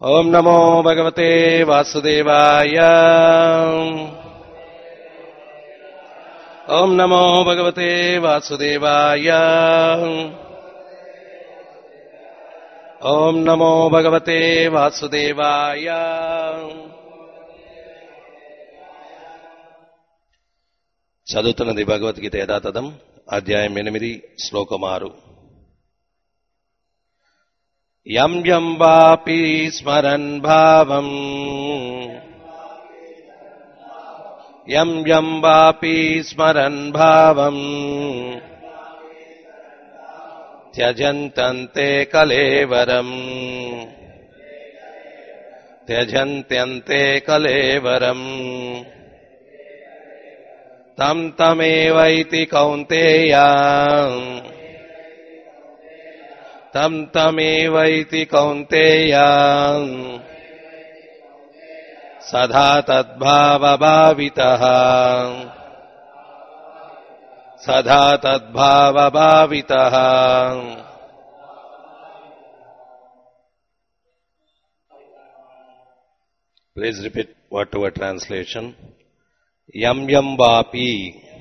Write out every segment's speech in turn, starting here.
ఓం నమో భగవతే వాసుదేవాయ ఓం నమో భగవతే వాసుదేవాయ ఓం నమో భగవతే వాసుదేవాయ చదువుతున్నది భగవద్గీత యథాతథం అధ్యాయం ఎనిమిది శ్లోకం ఆరు యం యం వాపి స్మరన్ భావం యం యం వాపి స్మరన్ భావం త్యజంతంతే కలేవరం త్యజంత్యంతే కలేవరం తం తమేవైతి కౌంతేయా తం తమేవైతి కౌంతేయా సదా తద్భావభావిత సదా తద్భావభావిత please repeat what your translation యం యం వాపి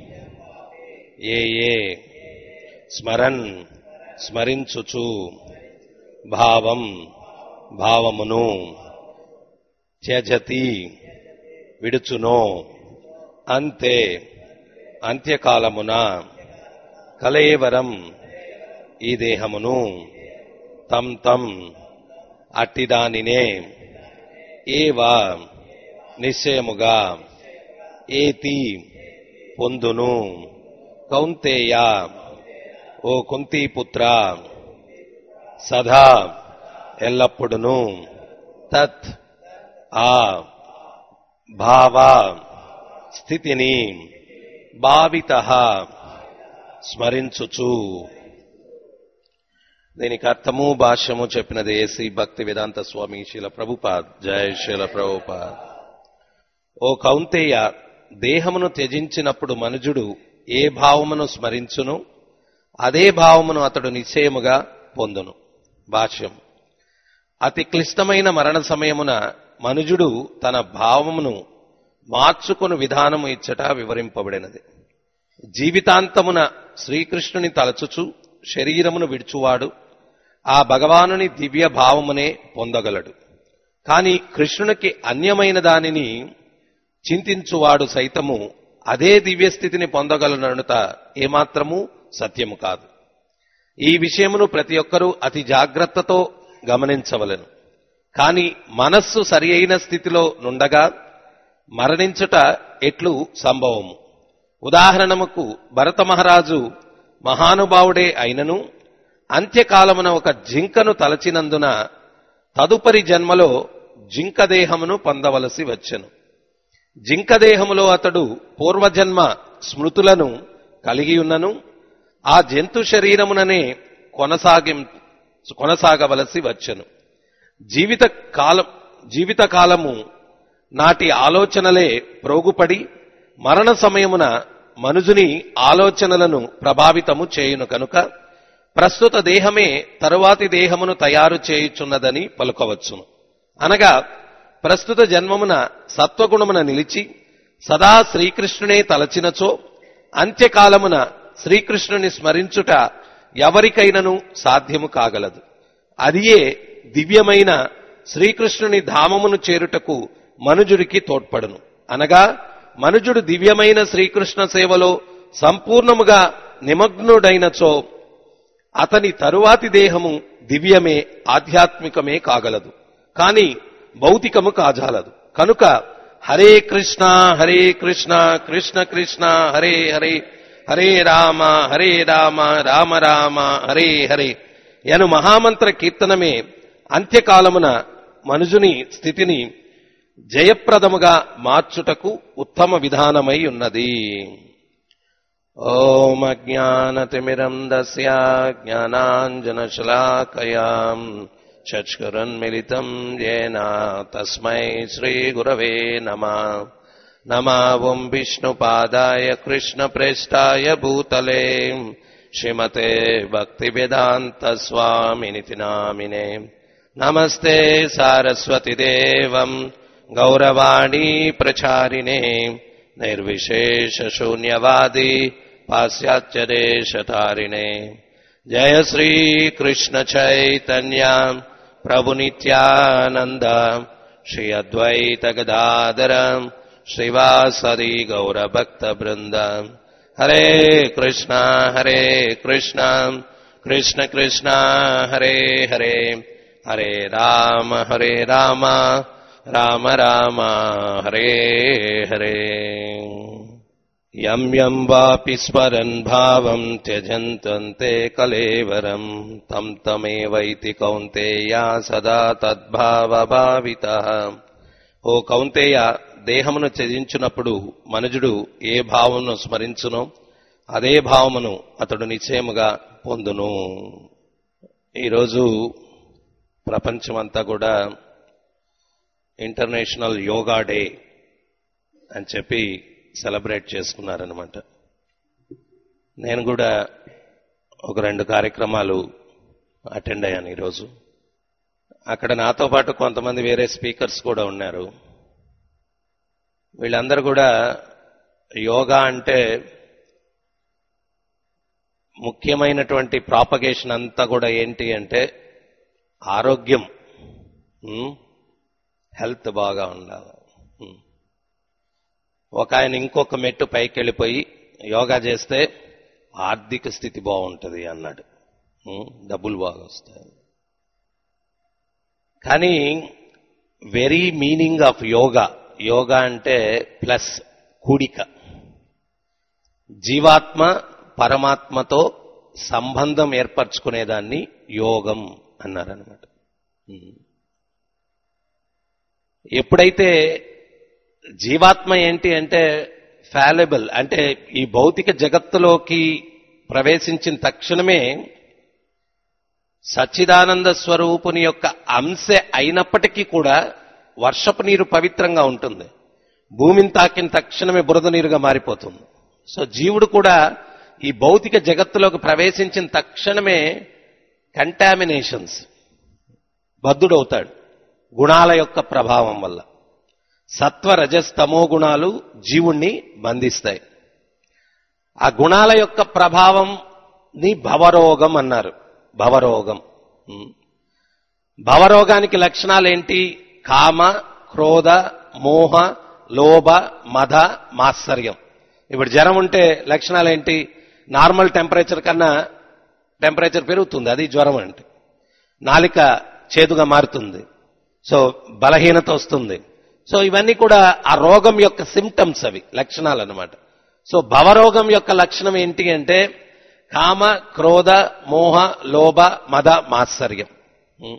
ఏ ఏ స్మరన్ స్మరించుచు భావం భావమును త్యజతి విడుచునో అంతే అంత్యకాలమున కలేవరం ఈ దేహమును తం తం అట్టిదానినే ఏవా నిశ్చయముగా ఏతి పొందును కౌంతేయ ఓ కుంతీపుత్ర సదా ఎల్లప్పుడును తత్ ఆ భావ స్థితిని భావిత స్మరించుచు దీనికి అర్థము భాష్యము చెప్పినది ఏసి భక్తి వేదాంత స్వామి శీల ప్రభుపాద్ జయ శీల ప్రభుపాద్ ఓ కౌంతేయ దేహమును త్యజించినప్పుడు మనుజుడు ఏ భావమును స్మరించును అదే భావమును అతడు నిశ్చయముగా పొందును భాష్యం అతి క్లిష్టమైన మరణ సమయమున మనుజుడు తన భావమును మార్చుకుని విధానము ఇచ్చట వివరింపబడినది జీవితాంతమున శ్రీకృష్ణుని తలచుచు శరీరమును విడుచువాడు ఆ భగవానుని దివ్య భావమునే పొందగలడు కాని కృష్ణునికి అన్యమైన దానిని చింతించువాడు సైతము అదే దివ్య స్థితిని పొందగలననుట ఏమాత్రము సత్యము కాదు ఈ విషయమును ప్రతి ఒక్కరూ అతి జాగ్రత్తతో గమనించవలెను కాని మనస్సు సరి అయిన స్థితిలో నుండగా మరణించుట ఎట్లు సంభవము ఉదాహరణముకు భరత మహారాజు మహానుభావుడే అయినను అంత్యకాలమున ఒక జింకను తలచినందున తదుపరి జన్మలో జింక దేహమును పొందవలసి వచ్చెను జింక దేహములో అతడు పూర్వజన్మ స్మృతులను కలిగి ఉన్నను ఆ జంతు శరీరముననే కొనసాగి కొనసాగవలసి వచ్చెను జీవిత కాలం జీవిత కాలము నాటి ఆలోచనలే ప్రోగుపడి మరణ సమయమున మనుజుని ఆలోచనలను ప్రభావితము చేయును కనుక ప్రస్తుత దేహమే తరువాతి దేహమును తయారు చేయుచున్నదని పలుకవచ్చును అనగా ప్రస్తుత జన్మమున సత్వగుణమున నిలిచి సదా శ్రీకృష్ణునే తలచినచో అంత్యకాలమున శ్రీకృష్ణుని స్మరించుట ఎవరికైనను సాధ్యము కాగలదు అదియే దివ్యమైన శ్రీకృష్ణుని ధామమును చేరుటకు మనుజుడికి తోడ్పడును అనగా మనుజుడు దివ్యమైన శ్రీకృష్ణ సేవలో సంపూర్ణముగా నిమగ్నుడైనచో అతని తరువాతి దేహము దివ్యమే ఆధ్యాత్మికమే కాగలదు కాని భౌతికము కాజాలదు కనుక హరే కృష్ణ హరే కృష్ణ కృష్ణ కృష్ణ హరే హరే హరే రామ హరే రామ రామ రామ హరే హరే యను మహామంత్ర కీర్తనమే అంత్యకాలమున మనుజుని స్థితిని జయప్రదముగా మార్చుటకు ఉత్తమ విధానమై ఉన్నది ఓం అజ్ఞానతిమిరం దస్య జ్ఞానాంజనశలాకయాం చక్షురన్మిలితం ఏన తస్మై శ్రీగురవే నమ नमा ॐ विष्णुपादाय कृष्णप्रेष्ठाय भूतले श्रीमते भक्तिवेदान्तस्वामिनिति नामिने नमस्ते सारस्वतिदेवम् गौरवाणी प्रचारिणे निर्विशेषशून्यवादी पाश्चात्यदेशतारिणे जय श्रीकृष्ण चैतन्य प्रभुनित्यानन्द श्री अद्वैत गदाधर श्रीवासदि गौरभक्तवृन्द हरे कृष्ण हरे कृष्ण कृष्ण कृष्ण हरे हरे हरे राम हरे राम राम राम हरे हरे यम् यम् वापि स्मरन् भावम् त्यजन्तन्ते कलेवरम् तम् तमेवैति కౌంతేయ సదా తద్భావభావితః ఓ కౌంతేయ దేహమును త్యజించున్నప్పుడు మనుజుడు ఏ భావమును స్మరించునో అదే భావమును అతడు నిశ్చయముగా పొందును ఈరోజు ప్రపంచమంతా కూడా ఇంటర్నేషనల్ యోగా డే అని చెప్పి సెలబ్రేట్ చేసుకున్నారనమాట నేను కూడా ఒక రెండు కార్యక్రమాలు అటెండ్ అయ్యాను ఈరోజు అక్కడ నాతో పాటు కొంతమంది వేరే స్పీకర్స్ కూడా ఉన్నారు వీళ్ళందరూ కూడా యోగా అంటే ముఖ్యమైనటువంటి ప్రాపగేషన్ అంతా కూడా ఏంటి అంటే ఆరోగ్యం హెల్త్ బాగా ఉండాలి ఉమ్. ఒక ఆయన ఇంకొక మెట్టు పైకి వెళ్ళిపోయి యోగా చేస్తే ఆర్థిక స్థితి బాగుంటుంది అన్నాడు ఉమ్, డబ్బులు బాగా వస్తాయి కానీ very meaning of yoga yoga అంటే ప్లస్ కూడిక జీవాత్మ పరమాత్మతో సంబంధం ఏర్పరచుకునేదాన్ని యోగం అన్నారనమాట ఉమ్. ఎప్పుడైతే జీవాత్మ ఏంటి అంటే ఫాలబుల్ అంటే ఈ భౌతిక జగత్తులోకి ప్రవేశించిన తక్షణమే సచ్చిదానంద స్వరూపుని యొక్క అంశ అయినప్పటికీ కూడా వర్షపు నీరు పవిత్రంగా ఉంటుంది భూమిని తాకిన తక్షణమే బురద నీరుగా మారిపోతుంది సో జీవుడు కూడా ఈ భౌతిక జగత్తులోకి ప్రవేశించిన తక్షణమే కంటామినేషన్స్ బద్ధుడవుతాడు గుణాల యొక్క ప్రభావం వల్ల సత్వ రజస్ తమో గుణాలు జీవుణ్ణి బంధిస్తాయి ఆ గుణాల యొక్క ప్రభావం ని భవరోగం అన్నారు భవరోగం ఉం. భవరోగానికి లక్షణాలు ఏంటి కామ క్రోధ మోహ లోభ మద మాత్సర్యం ఇప్పుడు జ్వరం ఉంటే లక్షణాలు ఏంటి నార్మల్ టెంపరేచర్ కన్నా టెంపరేచర్ పెరుగుతుంది అది జ్వరం అంటే నాలిక చేదుగా మారుతుంది సో బలహీనత వస్తుంది సో ఇవన్నీ కూడా ఆ రోగం యొక్క సిమ్టమ్స్ అవి లక్షణాలు అన్నమాట సో భవరోగం యొక్క లక్షణం ఏంటి అంటే కామ క్రోధ మోహ లోభ మద మాత్సర్యం ఉం.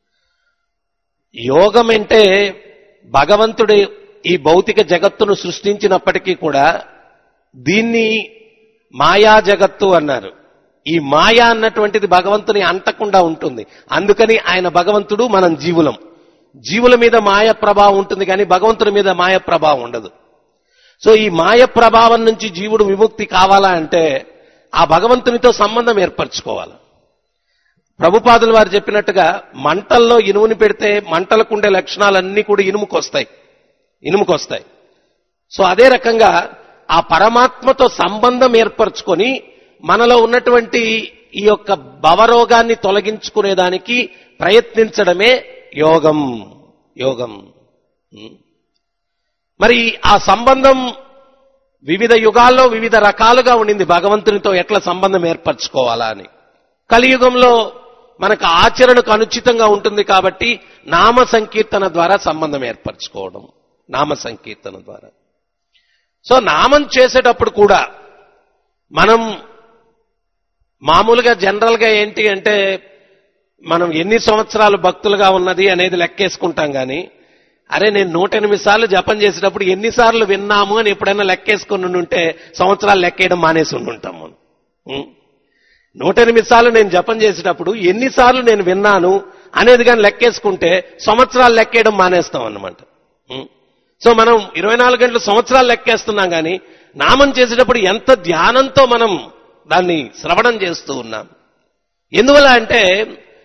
యోగం అంటే భగవంతుడు ఈ భౌతిక జగత్తును సృష్టించినప్పటికీ కూడా దీన్ని మాయా జగత్తు అన్నారు ఈ మాయా అన్నటువంటిది భగవంతుని అంటకుండా ఉంటుంది అందుకని ఆయన భగవంతుడు మనం జీవులం జీవుల మీద మాయ ప్రభావం ఉంటుంది కానీ భగవంతుని మీద మాయ ప్రభావం ఉండదు సో ఈ మాయ ప్రభావం నుంచి జీవుడు విముక్తి కావాలా అంటే ఆ భగవంతునితో సంబంధం ఏర్పరచుకోవాలి ప్రభుపాదుల వారు చెప్పినట్టుగా మంటల్లో ఇనుముని పెడితే మంటలకు ఉండే లక్షణాలన్నీ కూడా ఇనుముకొస్తాయి ఇనుముకొస్తాయి సో అదే రకంగా ఆ పరమాత్మతో సంబంధం ఏర్పరచుకొని మనలో ఉన్నటువంటి ఈ యొక్క భవరోగాన్ని తొలగించుకునేదానికి ప్రయత్నించడమే యోగం యోగం ఉం. మరి ఆ సంబంధం వివిధ యుగాల్లో వివిధ రకాలుగా ఉండింది భగవంతునితో ఎట్లా సంబంధం ఏర్పరచుకోవాలా అని కలియుగంలో మనకు ఆచరణకు అనుచితంగా ఉంటుంది కాబట్టి నామ సంకీర్తన ద్వారా సంబంధం ఏర్పరచుకోవడం నామ సంకీర్తన ద్వారా సో నామం చేసేటప్పుడు కూడా మనం మామూలుగా జనరల్గా ఏంటి అంటే మనం ఎన్ని సంవత్సరాలు భక్తులుగా ఉన్నది అనేది లెక్కేసుకుంటాం కానీ అరే నేను నూట ఎనిమిది సార్లు జపం చేసేటప్పుడు ఎన్నిసార్లు విన్నాము అని ఎప్పుడైనా లెక్కేసుకుని ఉంటే సంవత్సరాలు లెక్కేయడం మానేసి ఉండుంటాం మనం ఉం? నూట ఎనిమిది సార్లు నేను జపం చేసేటప్పుడు ఎన్నిసార్లు నేను విన్నాను అనేది కానీ లెక్కేసుకుంటే సంవత్సరాలు లెక్కేయడం మానేస్తాం అన్నమాట ఉం? సో మనం ఇరవై నాలుగు గంటలు సంవత్సరాలు లెక్కేస్తున్నాం కానీ నామం చేసేటప్పుడు ఎంత ధ్యానంతో మనం దాన్ని శ్రవణం చేస్తూ ఉన్నాం ఎందువల్ల అంటే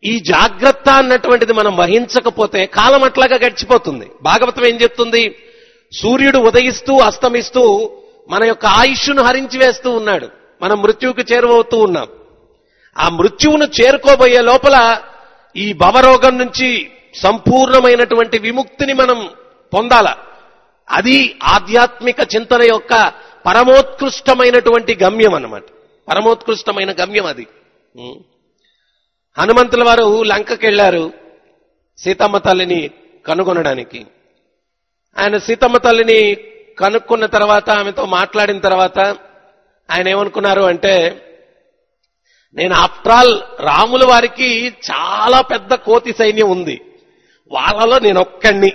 ఈ జాగ్రత్త అన్నటువంటిది మనం వహించకపోతే కాలం అట్లాగా గడిచిపోతుంది భాగవతం ఏం చెప్తుంది సూర్యుడు ఉదయిస్తూ అస్తమిస్తూ మన యొక్క ఆయుష్ను హరించి వేస్తూ ఉన్నాడు మనం మృత్యువుకి చేరువవుతూ ఉన్నాం ఆ మృత్యువును చేరుకోబోయే లోపల ఈ భవరోగం నుంచి సంపూర్ణమైనటువంటి విముక్తిని మనం పొందాల అది ఆధ్యాత్మిక చింతన యొక్క పరమోత్కృష్టమైనటువంటి గమ్యం అన్నమాట పరమోత్కృష్టమైన గమ్యం అది ఉం. హనుమంతుల వారు లంకకి వెళ్లారు సీతమ్మ తల్లిని కనుగొనడానికి ఆయన సీతమ్మ తల్లిని కనుక్కున్న తర్వాత ఆమెతో మాట్లాడిన తర్వాత ఆయన ఏమనుకున్నారు అంటే నేను ఆఫ్టర్ ఆల్ రాముల వారికి చాలా పెద్ద కోతి సైన్యం ఉంది వాళ్ళలో నేను ఒక్కడిని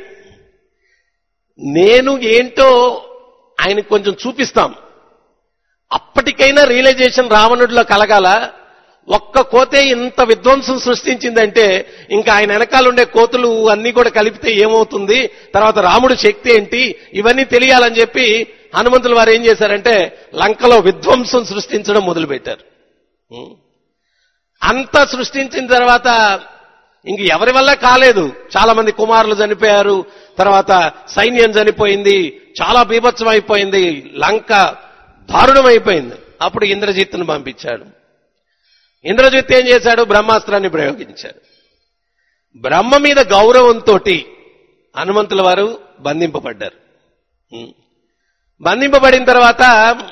నేను ఏంటో ఆయనకు కొంచెం చూపిస్తాం అప్పటికైనా రియలైజేషన్ రావణుడిలో కలగాల ఒక్క కోతే ఇంత విధ్వంసం సృష్టించిందంటే ఇంకా ఆయన వెనకాల ఉండే కోతులు అన్ని కూడా కలిపితే ఏమవుతుంది తర్వాత రాముడు శక్తి ఏంటి ఇవన్నీ తెలియాలని చెప్పి హనుమంతుల వారు ఏం చేశారంటే లంకలో విధ్వంసం సృష్టించడం మొదలుపెట్టారు ఉం. అంతా సృష్టించిన తర్వాత ఇంక ఎవరి వల్ల కాలేదు చాలా మంది కుమారులు చనిపోయారు తర్వాత సైన్యం చనిపోయింది చాలా బీభత్సం అయిపోయింది లంక దారుణం అయిపోయింది అప్పుడు ఇంద్రజిత్తును పంపించాడు ఇంద్రజిత్ ఏం చేశాడు బ్రహ్మాస్త్రాన్ని ప్రయోగించాడు బ్రహ్మ మీద గౌరవంతో హనుమంతుల వారు బంధింపబడ్డారు ఉం. బంధింపబడిన తర్వాత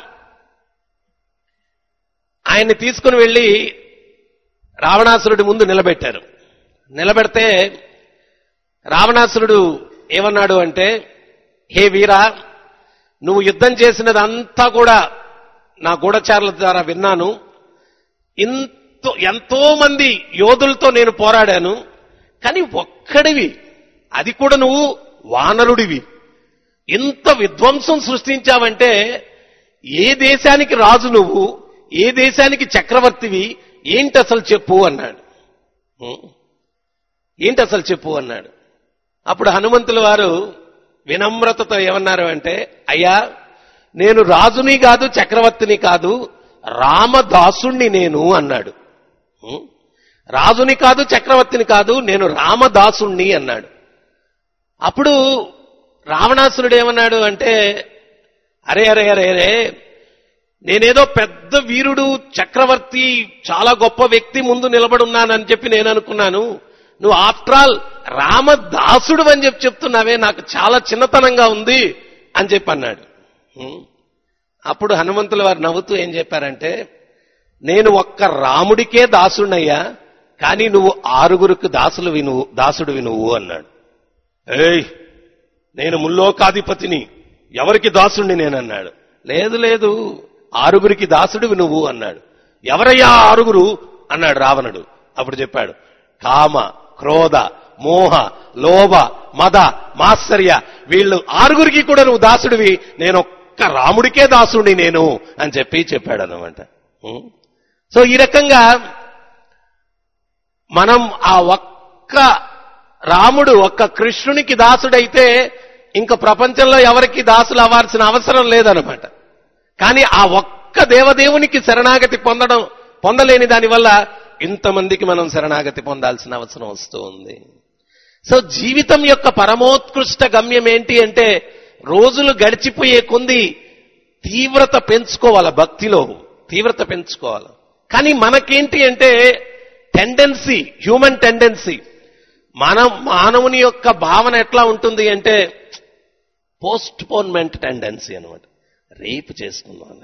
ఆయన్ని తీసుకుని వెళ్ళి రావణాసురుడి ముందు నిలబెట్టారు నిలబెడితే రావణాసురుడు ఏమన్నాడు అంటే హే వీరా నువ్వు యుద్ధం చేసినదంతా కూడా నా గూఢచారుల ద్వారా విన్నాను ఇంతో ఎంతో మంది యోధులతో నేను పోరాడాను కానీ ఒక్కడివి అది కూడా నువ్వు వానరుడివి ఇంత విధ్వంసం సృష్టించావంటే ఏ దేశానికి రాజు నువ్వు ఏ దేశానికి చక్రవర్తివి ఏంటి అసలు చెప్పు అన్నాడు ఉం? ఏంటి అసలు చెప్పు అన్నాడు అప్పుడు హనుమంతుల వారు వినమ్రతతో ఏమన్నారు అంటే అయ్యా నేను రాజుని కాదు చక్రవర్తిని కాదు రామదాసుణ్ణి నేను అన్నాడు ఉం? రాజుని కాదు చక్రవర్తిని కాదు నేను రామదాసుణ్ణి అన్నాడు అప్పుడు రావణాసురుడు ఏమన్నాడు అంటే అరే అరే అరే అరే నేనేదో పెద్ద వీరుడు చక్రవర్తి చాలా గొప్ప వ్యక్తి ముందు నిలబడున్నానని చెప్పి నేను అనుకున్నాను నువ్వు ఆఫ్టర్ ఆల్ రామదాసుడు అని చెప్పి చెప్తున్నావే నాకు చాలా చిన్నతనంగా ఉంది అని చెప్పి అన్నాడు ఉం. అప్పుడు హనుమంతుల వారు నవ్వుతూ ఏం చెప్పారంటే నేను ఒక్క రాముడికే దాసుడయ్యా కానీ నువ్వు ఆరుగురికి దాసులు వినువు దాసుడు నువ్వు అన్నాడు ఏయ్ నేను ముల్లోకాధిపతిని ఎవరికి దాసుణ్ణి నేనన్నాడు లేదు లేదు ఆరుగురికి దాసుడివి నువ్వు అన్నాడు ఎవరయ్యా ఆ ఆరుగురు అన్నాడు రావణుడు అప్పుడు చెప్పాడు కామ క్రోధ మోహ లోభ మద మాత్సర్య వీళ్ళు ఆరుగురికి కూడా నువ్వు దాసుడివి నేను ఒక్క రాముడికే దాసుడిని నేను అని చెప్పి చెప్పాడు అనమాట సో ఈ రకంగా మనం ఆ ఒక్క రాముడు ఒక్క కృష్ణునికి దాసుడైతే ఇంక ప్రపంచంలో ఎవరికి దాసులు అవ్వాల్సిన అవసరం లేదనమాట కానీ ఆ ఒక్క దేవదేవునికి శరణాగతి పొందడం పొందలేని దానివల్ల ఇంతమందికి మనం శరణాగతి పొందాల్సిన అవసరం వస్తూ ఉంది సో జీవితం యొక్క పరమోత్కృష్ట గమ్యం ఏంటి అంటే రోజులు గడిచిపోయే కొంది తీవ్రత పెంచుకోవాలి భక్తిలో తీవ్రత పెంచుకోవాలి కానీ మనకేంటి అంటే టెండెన్సీ హ్యూమన్ టెండెన్సీ మన మానవుని యొక్క భావన ఎట్లా ఉంటుంది అంటే పోస్ట్ పోన్మెంట్ టెండెన్సీ అనమాట రేపు చేసుకుందాం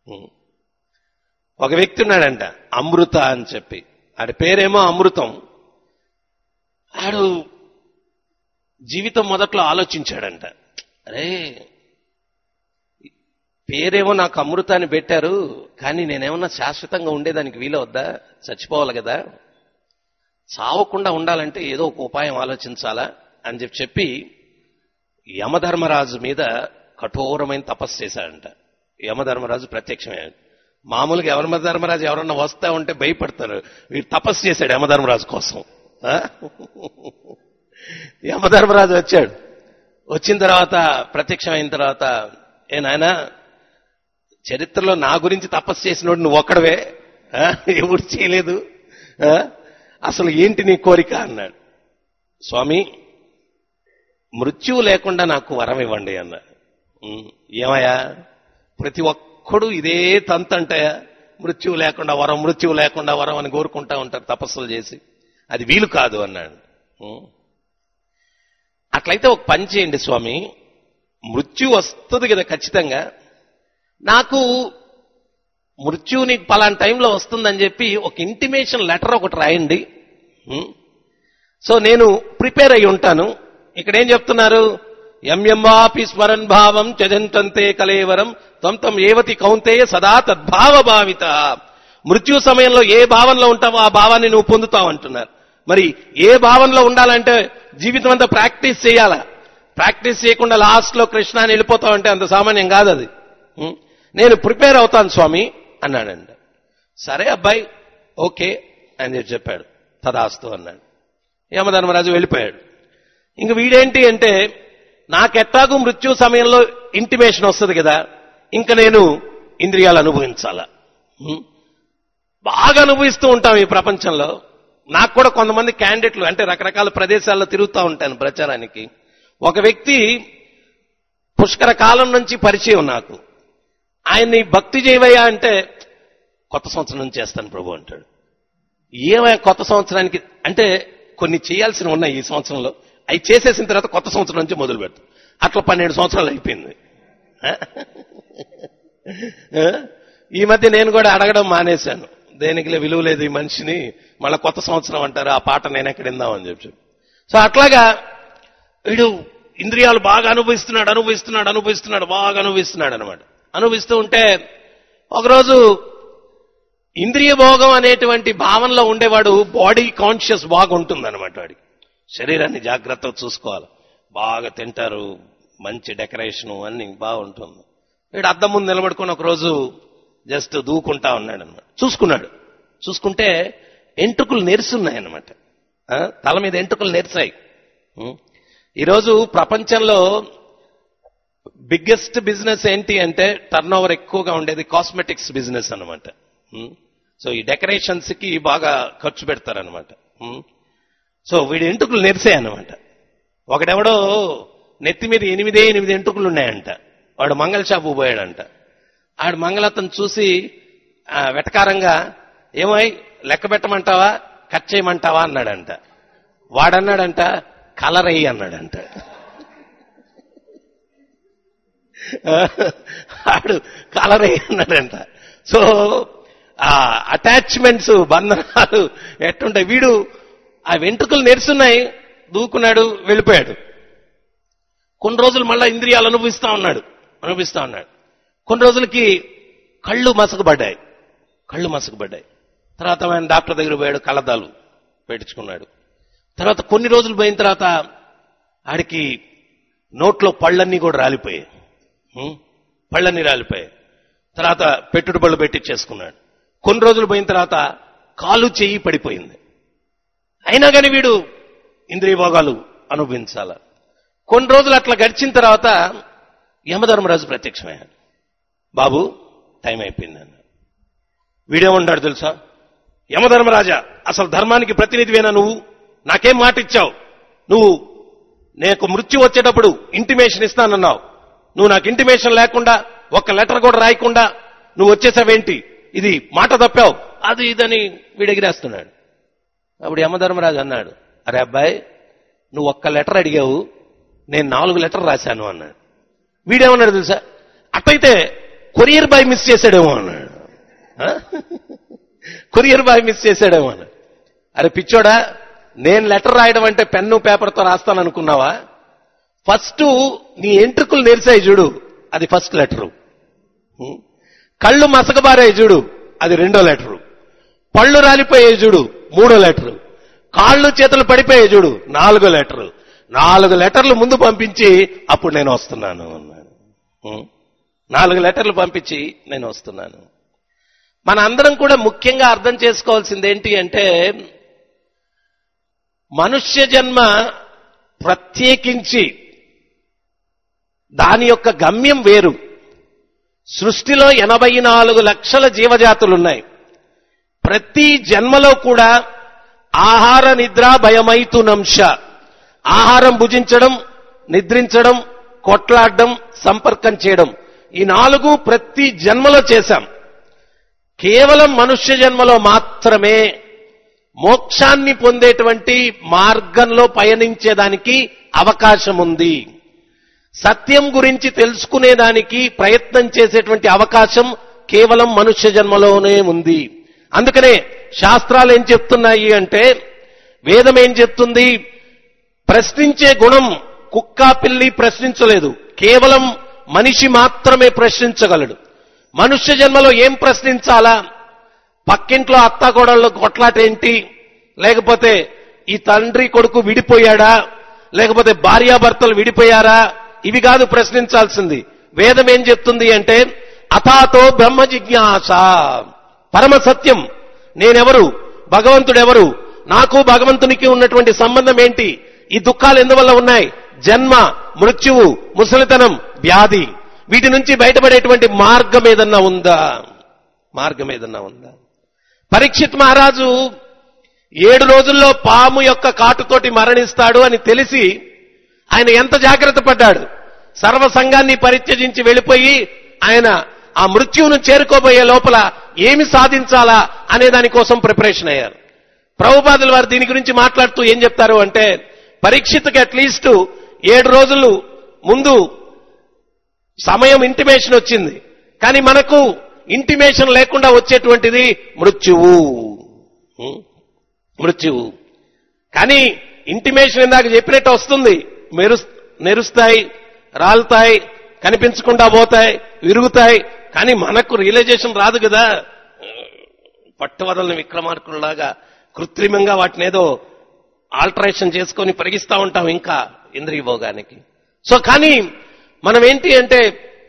ఒక వ్యక్తి ఉన్నాడంట అమృత అని చెప్పి ఆడి పేరేమో అమృతం ఆడు జీవితం మొదట్లో ఆలోచించాడంట అరే పేరేమో నాకు అమృత అని పెట్టారు కానీ నేనేమన్నా శాశ్వతంగా ఉండేదానికి వీలవద్దా చచ్చిపోవాలి కదా చావకుండా ఉండాలంటే ఏదో ఒక ఉపాయం ఆలోచించాలా అని చెప్పి చెప్పి యమధర్మరాజు మీద కఠోరమైన తపస్సు చేశాడంట యమధర్మరాజు ప్రత్యక్షమయ్యాడు మామూలుగా యమధర్మరాజు ఎవరన్నా వస్తా ఉంటే భయపడతారు వీడు తపస్సు చేశాడు యమధర్మరాజు కోసం ఆ? యమధర్మరాజు వచ్చాడు వచ్చిన తర్వాత ప్రత్యక్షమైన తర్వాత ఏ నాయనా చరిత్రలో నా గురించి తపస్సు చేసినోడు నువ్వు ఒక్కడవే ఆ? ఎవరు చేయలేదు ఆ? అసలు ఏంటి నీ కోరిక అన్నాడు స్వామి మృత్యువు లేకుండా నాకు వరం ఇవ్వండి అన్నాడు "ఉమ్, ఏమయ్యా ప్రతి ఒక్కడు ఇదే తంతంటే మృత్యువు లేకుండా వరం మృత్యువు లేకుండా వరం అని కోరుకుంటా ఉంటారు తపస్సులు చేసి అది వీలు కాదు అన్నాడు "ఉమ్, అట్లయితే ఒక పని చేయండి స్వామి మృత్యు వస్తుంది కదా ఖచ్చితంగా నాకు మృత్యు నీకు పలానా టైంలో వస్తుందని చెప్పి ఒక ఇంటిమేషన్ లెటర్ ఒకటి రాయండి ఉం? సో నేను ప్రిపేర్ అయి ఉంటాను ఇక్కడ ఏం చెప్తున్నారు ఎంఎంవాపి స్మరన్ భావం చజంతంతే కలేవరం తం తం ఏవతి కౌంతేయ సదా తద్భావ భావిత మృత్యు సమయంలో ఏ భావంలో ఉంటావో ఆ భావాన్ని నువ్వు పొందుతావు అంటున్నారు మరి ఏ భావంలో ఉండాలంటే జీవితం అంతా ప్రాక్టీస్ చేయాలా ప్రాక్టీస్ చేయకుండా లాస్ట్ లో కృష్ణ అని వెళ్ళిపోతావు అంటే అంత సామాన్యం కాదు అది ఉం? నేను ప్రిపేర్ అవుతాను స్వామి అన్నాడండి సరే అబ్బాయి ఓకే అని చెప్పి చెప్పాడు తదాస్తు అన్నాడు యమధర్మరాజు వెళ్ళిపోయాడు ఇంక వీడేంటి అంటే నాకెట్టాగు మృత్యు సమయంలో ఇంటిమేషన్ వస్తుంది కదా ఇంకా నేను ఇంద్రియాలు అనుభవించాల ఉం? బాగా అనుభవిస్తూ ఉంటాం ఈ ప్రపంచంలో నాకు కూడా కొంతమంది క్యాండిడేట్లు అంటే రకరకాల ప్రదేశాల్లో తిరుగుతూ ఉంటాను ప్రచారానికి ఒక వ్యక్తి పుష్కర కాలం నుంచి పరిచయం నాకు ఆయన్ని భక్తి చేయవయ్యా అంటే కొత్త సంవత్సరం నుంచి చేస్తాను ప్రభు అంటాడు ఏమయ్యా కొత్త సంవత్సరానికి అంటే కొన్ని చేయాల్సినవి ఉన్నాయి ఈ సంవత్సరంలో అవి చేసేసిన తర్వాత కొత్త సంవత్సరం నుంచి మొదలు పెడతాం అట్లా పన్నెండు సంవత్సరాలు అయిపోయింది ఆ? ఈ మధ్య నేను కూడా అడగడం మానేశాను దేనికి విలువ లేదు ఈ మనిషిని మళ్ళీ కొత్త సంవత్సరం అంటారు ఆ పాట నేను ఎక్కడ విందామని చెప్పి సో అట్లాగా వీడు ఇంద్రియాలు బాగా అనుభవిస్తున్నాడు అనుభవిస్తున్నాడు అనుభవిస్తున్నాడు బాగా అనుభవిస్తున్నాడు అనమాట అనుభవిస్తూ ఉంటే ఒకరోజు ఇంద్రియ భోగం అనేటువంటి భావనలో ఉండేవాడు బాడీ కాన్షియస్ బాగా ఉంటుంది అనమాట వాడికి శరీరాన్ని జాగ్రత్తగా చూసుకోవాలి బాగా తింటారు మంచి డెకరేషన్ అన్ని బాగుంటుంది వీడు అద్దం ముందు నిలబడుకొని ఒక రోజు జస్ట్ దూకుంటా ఉన్నాడు అనమాట చూసుకున్నాడు చూసుకుంటే ఎంట్రుకులు నెరుసున్నాయి అనమాట తల మీద ఎంట్రుకులు నెరిసాయి ఉం. ఈరోజు ప్రపంచంలో బిగ్గెస్ట్ బిజినెస్ ఏంటి అంటే టర్న్ ఓవర్ ఎక్కువగా ఉండేది కాస్మెటిక్స్ బిజినెస్ అనమాట సో ఈ డెకరేషన్స్ కి బాగా ఖర్చు పెడతారనమాట సో వీడి ఎంటుకలు నెరిసాయి అనమాట ఒకడెవడో నెత్తి మీద ఎనిమిదే ఎనిమిది ఎంటుకలు ఉన్నాయంట వాడు మంగళ షాపు పోయాడంట ఆడు మంగళతను చూసి ఆ, వెటకారంగా ఏమై లెక్క పెట్టమంటావా కట్ చేయమంటావా అన్నాడంట వాడన్నాడంట కలర్ అయ్యి అన్నాడంట ఆడు కలర్ అయ్యి అన్నాడంట సో ఆ అటాచ్మెంట్స్ బంధనాలు ఎట్టుంటాయి వీడు ఆ వెంట్రుకలు నెరుసున్నాయి దూకున్నాడు వెళ్ళిపోయాడు కొన్ని రోజులు మళ్ళా ఇంద్రియాలు అనుభవిస్తా ఉన్నాడు అనుభవిస్తా ఉన్నాడు కొన్ని రోజులకి కళ్ళు మసకబడ్డాయి కళ్ళు మసకబడ్డాయి తర్వాత ఆయన డాక్టర్ దగ్గర పోయాడు కళ్ళద్దాలు పెట్టించుకున్నాడు తర్వాత కొన్ని రోజులు పోయిన తర్వాత ఆడికి నోట్లో పళ్ళన్నీ కూడా రాలిపోయాయి ఉం? పళ్ళన్నీ రాలిపోయాయి తర్వాత పెట్టుడు బళ్ళు పెట్టించేసుకున్నాడు కొన్ని రోజులు పోయిన తర్వాత కాలు చెయ్యి పడిపోయింది అయినా కానీ వీడు ఇంద్రియ భోగాలు అనుభవించాల కొన్ని రోజులు అట్లా గడిచిన తర్వాత యమధర్మరాజు ప్రత్యక్షమయ్యాడు బాబు టైం అయిపోయింది అన్నాడు వీడేమన్నాడు తెలుసా యమధర్మరాజా అసలు ధర్మానికి ప్రతినిధివేనా నువ్వు నాకేం మాట ఇచ్చావు నువ్వు నీకు మృత్యు వచ్చేటప్పుడు ఇంటిమేషన్ ఇస్తానన్నావు నువ్వు నాకు ఇంటిమేషన్ లేకుండా ఒక్క లెటర్ కూడా రాయకుండా నువ్వు వచ్చేసావేంటి ఇది మాట తప్పావు అది ఇదని వీడెగిరేస్తున్నాడు అప్పుడు యమధర్మరాజు అన్నాడు అరే అబ్బాయి నువ్వు ఒక్క లెటర్ అడిగావు నేను నాలుగు లెటర్ రాశాను అన్నాడు వీడేమన్నాడు తెలుసా అట్టయితే కొరియర్ బాయ్ మిస్ చేశాడేమో అన్నాడు ఆ? కొరియర్ బాయ్ మిస్ చేశాడేమో అన్నాడు అరే పిచ్చోడా నేను లెటర్ రాయడం అంటే పెన్ను పేపర్తో రాస్తాను అనుకున్నావా ఫస్ట్ నీ ఎంట్రుకులు నెరిసాయి చూడు అది ఫస్ట్ లెటరు ఉం? కళ్ళు మసకబారాయి చూడు అది రెండో లెటరు పళ్ళు రాలిపోయాయి చూడు మూడో లెటరు కాళ్ళు చేతులు పడిపోయాయి చూడు నాలుగో లెటరు నాలుగు లెటర్లు ముందు పంపించి అప్పుడు నేను వస్తున్నాను అన్నాడు ఉం? నాలుగు లెటర్లు పంపించి నేను వస్తున్నాను మన అందరం కూడా ముఖ్యంగా అర్థం చేసుకోవాల్సింది ఏంటి అంటే మనుష్య జన్మ ప్రత్యేకించి దాని యొక్క గమ్యం వేరు సృష్టిలో ఎనభై నాలుగు లక్షల జీవజాతులున్నాయి ప్రతి జన్మలో కూడా ఆహార నిద్ర భయమైతునంశ ఆహారం భుజించడం నిద్రించడం కొట్లాడడం సంపర్కం చేయడం ఈ నాలుగు ప్రతి జన్మలో చేశాం కేవలం మనుష్య జన్మలో మాత్రమే మోక్షాన్ని పొందేటువంటి మార్గంలో పయనించేదానికి అవకాశం ఉంది సత్యం గురించి తెలుసుకునేదానికి ప్రయత్నం చేసేటువంటి అవకాశం కేవలం మనుష్య జన్మలోనే ఉంది అందుకనే శాస్త్రాలు ఏం చెప్తున్నాయి అంటే వేదం ఏం చెప్తుంది ప్రశ్నించే గుణం కుక్క పిల్లి ప్రశ్నించలేదు కేవలం మనిషి మాత్రమే ప్రశ్నించగలడు మనుష్య జన్మలో ఏం ప్రశ్నించాలా పక్కింట్లో అత్తాకోడళ్ళు కొట్లాట ఏంటి లేకపోతే ఈ తండ్రి కొడుకు విడిపోయాడా లేకపోతే భార్యాభర్తలు విడిపోయారా ఇవి కాదు ప్రశ్నించాల్సింది వేదం ఏం చెప్తుంది అంటే అథాతో బ్రహ్మ జిజ్ఞాస పరమ సత్యం నేనెవరు భగవంతుడెవరు నాకు భగవంతునికి ఉన్నటువంటి సంబంధం ఏంటి ఈ దుఃఖాలు ఎందువల్ల ఉన్నాయి జన్మ మృత్యువు ముసలితనం వ్యాధి వీటి నుంచి బయటపడేటువంటి మార్గం ఏదన్నా ఉందా మార్గం ఏదన్నా ఉందా పరీక్షిత్ మహారాజు ఏడు రోజుల్లో పాము యొక్క కాటుతోటి మరణిస్తాడు అని తెలిసి ఆయన ఎంత జాగ్రత్త పడ్డాడు సర్వ సంఘాన్ని పరిత్యజించి వెళ్ళిపోయి ఆయన ఆ మృత్యువును చేరుకోబోయే లోపల ఏమి సాధించాలా అనే దానికోసం ప్రిపరేషన్ అయ్యారు ప్రభుపాదులు వారు దీని గురించి మాట్లాడుతూ ఏం చెప్తారు అంటే పరీక్షిత్కి అట్లీస్ట్ ఏడు రోజులు ముందు సమయం ఇంటిమేషన్ వచ్చింది కానీ మనకు ఇంటిమేషన్ లేకుండా వచ్చేటువంటిది మృత్యువు ఉం? మృత్యువు కానీ ఇంటిమేషన్ ఇందాక చెప్పినట్టు వస్తుంది మెరు నెరుస్తాయి రాలుతాయి కనిపించకుండా పోతాయి విరుగుతాయి కానీ మనకు రియలైజేషన్ రాదు కదా పట్టువదలని విక్రమార్కుల్లాగా కృత్రిమంగా వాటిని ఏదో ఆల్టరేషన్ చేసుకొని పెరిగిస్తా ఉంటాం ఇంకా ఇంద్రియ భోగానికి సో కానీ మనం ఏంటి అంటే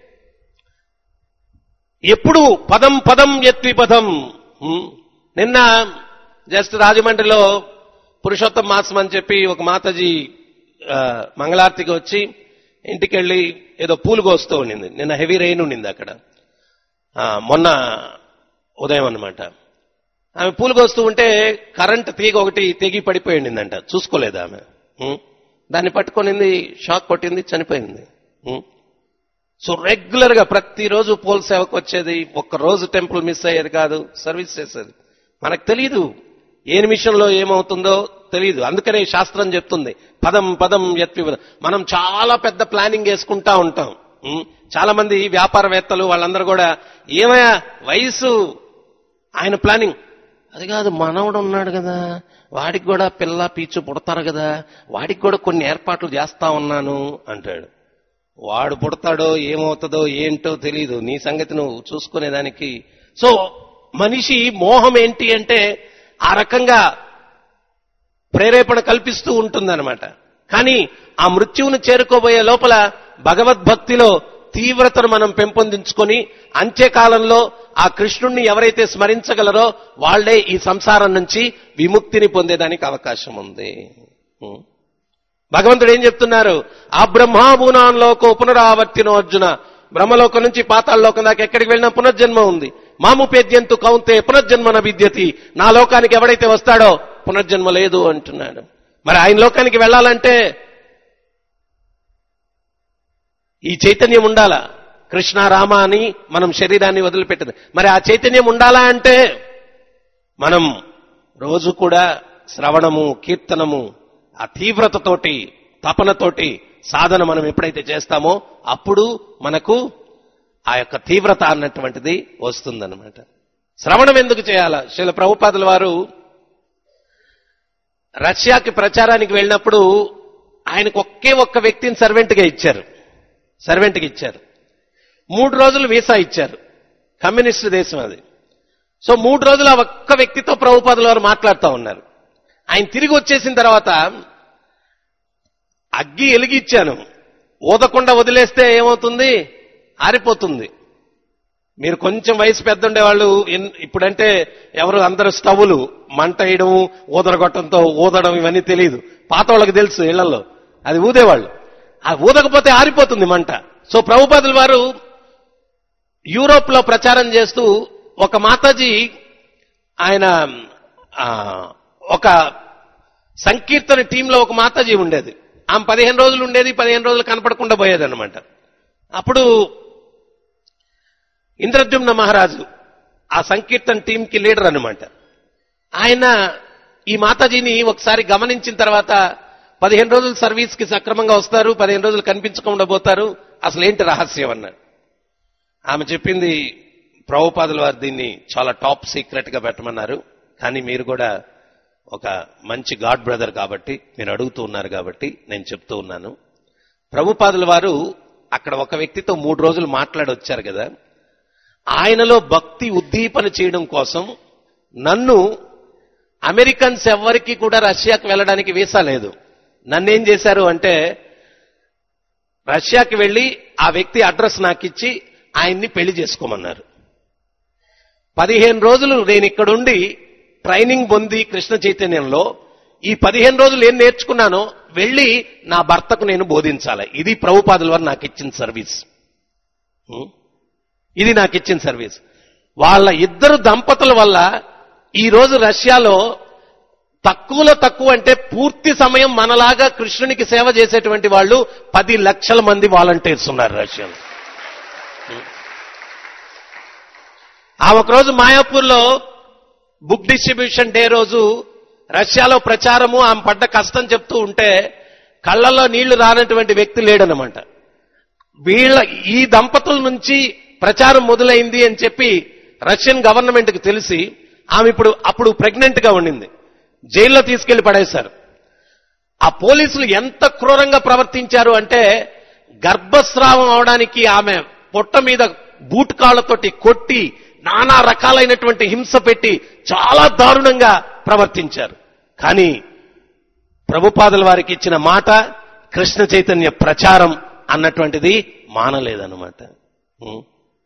ఎప్పుడు పదం పదం ఎత్తి పదం హ్మ్. నిన్న జస్ట్ రాజమండ్రిలో పురుషోత్తం మాసం అని చెప్పి ఒక మాతాజీ ఆ, మంగళారతికి వచ్చి ఇంటికి వెళ్ళి ఏదో పూలు కోస్తూ ఉండింది నిన్న హెవీ రెయిన్ ఉండింది అక్కడ ఆ, మొన్న ఉదయం అన్నమాట ఆమె పూలు కోస్తూ ఉంటే కరెంట్ తీగ ఒకటి తెగి పడిపోయి ఉండిందంట చూసుకోలేదు ఆమె ఉం? దాన్ని పట్టుకొనింది షాక్ కొట్టింది చనిపోయింది ఉం? సో రెగ్యులర్ గా ప్రతిరోజు పోల్ సేవకు వచ్చేది ఒక్క రోజు టెంపుల్ మిస్ అయ్యేది కాదు సర్వీస్ చేసేది మనకు తెలియదు ఏ నిమిషంలో ఏమవుతుందో తెలియదు అందుకనే శాస్త్రం చెప్తుంది పదం పదం ఎత్తి మనం చాలా పెద్ద ప్లానింగ్ వేసుకుంటా ఉంటాం ఉం? చాలా మంది వ్యాపారవేత్తలు వాళ్ళందరూ కూడా ఏమయ్యా వయసు ఆయన ప్లానింగ్ అది కాదు మనవడు ఉన్నాడు కదా వాడికి కూడా పిల్ల పీచు పుడతారు కదా వాడికి కూడా కొన్ని ఏర్పాట్లు చేస్తా ఉన్నాను అంటాడు వాడు పుడతాడో ఏమవుతుందో ఏంటో తెలియదు నీ సంగతి నువ్వు చూసుకునేదానికి సో మనిషి మోహం ఏంటి అంటే ఆ రకంగా ప్రేరేపణ కల్పిస్తూ ఉంటుందన్నమాట కానీ ఆ మృత్యువును చేరుకోబోయే లోపల భగవద్భక్తిలో తీవ్రతను మనం పెంపొందించుకొని అంత్యకాలంలో ఆ కృష్ణుణ్ణి ఎవరైతే స్మరించగలరో వాళ్లే ఈ సంసారం నుంచి విముక్తిని పొందేదానికి అవకాశం ఉంది ఉం. భగవంతుడు ఏం చెప్తున్నారు ఆ బ్రహ్మాభూనాంలోకో పునరావర్తినో అర్జున బ్రహ్మలోకం నుంచి పాతాళలోకం దాకా ఎక్కడికి వెళ్ళినా పునర్జన్మ ఉంది మాముపేద్యంతు కౌంతే పునర్జన్మన విద్యతి నా లోకానికి ఎవడైతే వస్తాడో పునర్జన్మ లేదు అంటున్నాడు మరి ఆయన లోకానికి వెళ్ళాలంటే ఈ చైతన్యం ఉండాలా కృష్ణ రామ అని మనం శరీరాన్ని వదిలిపెట్టదు మరి ఆ చైతన్యం ఉండాలా అంటే మనం రోజు కూడా శ్రవణము కీర్తనము ఆ తీవ్రతతోటి తపనతోటి సాధన మనం ఎప్పుడైతే చేస్తామో అప్పుడు మనకు ఆ యొక్క తీవ్రత అన్నటువంటిది వస్తుందన్నమాట శ్రవణం ఎందుకు చేయాలా శిల ప్రభుపాదుల వారు రష్యాకి ప్రచారానికి వెళ్ళినప్పుడు ఆయనకు ఒకే ఒక్క వ్యక్తిని సర్వెంట్గా ఇచ్చారు సర్వెంట్కి ఇచ్చారు మూడు రోజులు వీసా ఇచ్చారు కమ్యూనిస్ట్ దేశం అది సో మూడు రోజులు ఆ ఒక్క వ్యక్తితో ప్రభుపాదుల వారు మాట్లాడుతూ ఉన్నారు ఆయన తిరిగి వచ్చేసిన తర్వాత అగ్గి ఎలిగిచ్చాను ఊదకుండా వదిలేస్తే ఏమవుతుంది ఆరిపోతుంది మీరు కొంచెం వయసు పెద్ద ఉండేవాళ్ళు ఎన్- ఇప్పుడంటే ఎవరు అందరూ స్టవ్లు మంట వేయడం ఊదరగొట్టంతో ఊదడం ఇవన్నీ తెలియదు పాత వాళ్ళకి తెలుసు ఇళ్లలో అది ఊదేవాళ్ళు ఆ ఊదకపోతే ఆరిపోతుంది మంట సో ప్రభుపాదుల వారు యూరోప్ లో ప్రచారం చేస్తూ ఒక మాతాజీ ఆయన ఆ, ఒక సంకీర్తన టీంలో ఒక మాతాజీ ఉండేది ఆమె పదిహేను రోజులు ఉండేది పదిహేను రోజులు కనపడకుండా పోయేది అనమాట అప్పుడు ఇంద్రద్యుమ్న మహారాజు ఆ సంకీర్తన టీంకి లీడర్ అనమాట ఆయన ఈ మాతాజీని ఒకసారి గమనించిన తర్వాత పదిహేను రోజులు సర్వీస్ కి సక్రమంగా వస్తారు పదిహేను రోజులు కనిపించకుండా పోతారు అసలు ఏంటి రహస్యం అన్నాడు ఆమె చెప్పింది ప్రభుపాదుల వారు దీన్ని చాలా టాప్ సీక్రెట్ గా పెట్టమన్నారు కానీ మీరు కూడా ఒక మంచి గాడ్ బ్రదర్ కాబట్టి మీరు అడుగుతూ ఉన్నారు కాబట్టి నేను చెప్తూ ఉన్నాను ప్రభుపాదుల వారు అక్కడ ఒక వ్యక్తితో మూడు రోజులు మాట్లాడి వచ్చారు కదా ఆయనలో భక్తి ఉద్దీపన చేయడం కోసం నన్ను అమెరికన్స్ ఎవ్వరికి కూడా రష్యాకి వెళ్ళడానికి వీసా లేదు నన్నేం చేశారు అంటే రష్యాకి వెళ్ళి ఆ వ్యక్తి అడ్రస్ నాకు ఇచ్చి ఆయన్ని పెళ్లి చేసుకోమన్నారు పదిహేను రోజులు నేను ఇక్కడుండి ట్రైనింగ్ పొంది కృష్ణ చైతన్యంలో ఈ పదిహేను రోజులు ఏం నేర్చుకున్నానో వెళ్ళి నా భర్తకు నేను బోధించాలి ఇది ప్రభుపాదుల వారు నాకు ఇచ్చిన సర్వీస్ ఉం? ఇది నాకు ఇచ్చిన సర్వీస్ వాళ్ళ ఇద్దరు దంపతుల వల్ల ఈ రోజు రష్యాలో తక్కువలో తక్కువ అంటే పూర్తి సమయం మనలాగా కృష్ణునికి సేవ చేసేటువంటి వాళ్ళు పది లక్షల మంది వాలంటీర్స్ ఉన్నారు రష్యాలో ఆ ఒకరోజు మాయాపూర్లో బుక్ డిస్ట్రిబ్యూషన్ డే రోజు రష్యాలో ప్రచారము ఆమె పడ్డ కష్టం చెప్తూ ఉంటే కళ్ళల్లో నీళ్లు రానటువంటి వ్యక్తి లేడనమాట వీళ్ళ ఈ దంపతుల నుంచి ప్రచారం మొదలైంది అని చెప్పి రష్యన్ గవర్నమెంట్ కి తెలిసి ఆమె ఇప్పుడు అప్పుడు ప్రెగ్నెంట్ గా ఉండింది జైల్లో తీసుకెళ్లి పడేశారు ఆ పోలీసులు ఎంత క్రూరంగా ప్రవర్తించారు అంటే గర్భస్రావం అవడానికి ఆమె పొట్ట మీద బూట్ కాళ్లతోటి కొట్టి నానా రకాలైనటువంటి హింస పెట్టి చాలా దారుణంగా ప్రవర్తించారు కానీ ప్రభుపాదుల వారికి ఇచ్చిన మాట కృష్ణ చైతన్య ప్రచారం అన్నటువంటిది మానలేదన్నమాట ఉం.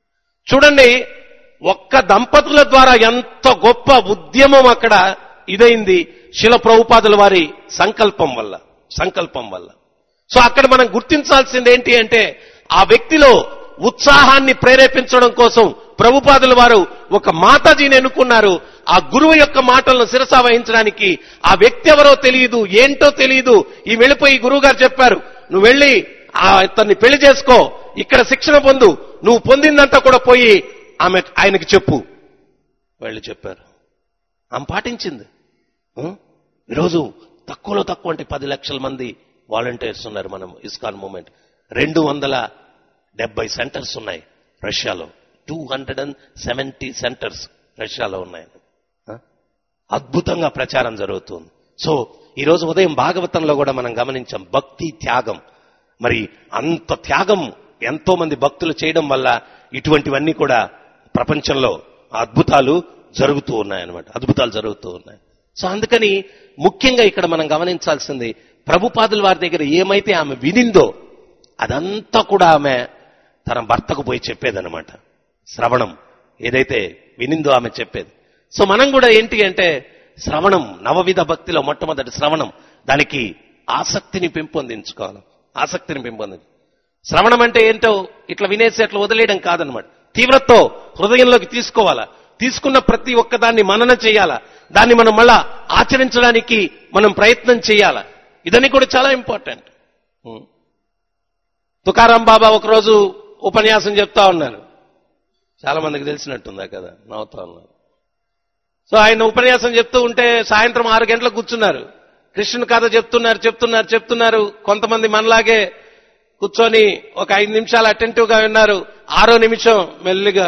చూడండి ఒక్క దంపతుల ద్వారా ఎంత గొప్ప ఉద్యమం అక్కడ ఇదైంది శిల ప్రభుపాదుల వారి సంకల్పం వల్ల సంకల్పం వల్ల సో అక్కడ మనం గుర్తించాల్సింది ఏంటి అంటే ఆ వ్యక్తిలో ఉత్సాహాన్ని ప్రేరేపించడం కోసం ప్రభుపాదుల వారు ఒక మాతాజీని ఎన్నుకున్నారు ఆ గురువు యొక్క మాటలను శిరసా వహించడానికి ఆ వ్యక్తి ఎవరో తెలియదు ఏంటో తెలియదు ఈ వెళ్ళిపోయి గురువు గారు చెప్పారు నువ్వు వెళ్ళి ఆ అతన్ని పెళ్లి చేసుకో ఇక్కడ శిక్షణ పొందు నువ్వు పొందిందంతా కూడా పోయి ఆమె ఆయనకి చెప్పు వాళ్ళు చెప్పారు ఆమె పాటించింది ఉం? ఈరోజు తక్కువలో తక్కువ అంటే పది లక్షల మంది వాలంటీర్స్ ఉన్నారు మనం ఇస్కాన్ మూమెంట్ రెండు వందల డెబ్బై సెంటర్స్ ఉన్నాయి రష్యాలో two hundred and seventy centres రష్యాలో ఉన్నాయి ఆ? అద్భుతంగా ప్రచారం జరుగుతుంది సో ఈ రోజు ఉదయం భాగవతంలో కూడా మనం గమనించాం భక్తి త్యాగం మరి అంత త్యాగం ఎంతో మంది భక్తులు చేయడం వల్ల ఇటువంటివన్నీ కూడా ప్రపంచంలో అద్భుతాలు జరుగుతూ ఉన్నాయన్నమాట అద్భుతాలు జరుగుతూ ఉన్నాయి సో అందుకని ముఖ్యంగా ఇక్కడ మనం గమనించాల్సింది ప్రభుపాదుల వారి దగ్గర ఏమైతే ఆమె వినిందో అదంతా కూడా ఆమె తన భర్తకు పోయి చెప్పేదన్నమాట శ్రవణం ఏదైతే వినిందో ఆమె చెప్పేది సో మనం కూడా ఏంటి అంటే శ్రవణం నవవిధ భక్తిలో మొట్టమొదటి శ్రవణం దానికి ఆసక్తిని పెంపొందించుకోవాలి ఆసక్తిని పెంపొందించు శ్రవణం అంటే ఏంటో ఇట్లా వినేసి అట్లా వదిలేయడం కాదనమాట తీవ్రతతో హృదయంలోకి తీసుకోవాలా తీసుకున్న ప్రతి ఒక్కదాన్ని మనన చేయాలా దాన్ని మనం మళ్ళా ఆచరించడానికి మనం ప్రయత్నం చేయాలా ఇదని కూడా చాలా ఇంపార్టెంట్ ఉం. తుకారాం బాబా ఒకరోజు ఉపన్యాసం చెప్తా ఉన్నారు చాలా మందికి తెలిసినట్టుందా కదా నవ్వుతా ఉన్నారు సో ఆయన ఉపన్యాసం చెప్తూ ఉంటే సాయంత్రం ఆరు గంటలకు కూర్చున్నారు కృష్ణుని కథ చెప్తున్నారు చెప్తున్నారు చెప్తున్నారు కొంతమంది మనలాగే కూర్చొని ఒక ఐదు నిమిషాలు అటెంటివ్ గా విన్నారు ఆరో నిమిషం మెల్లిగా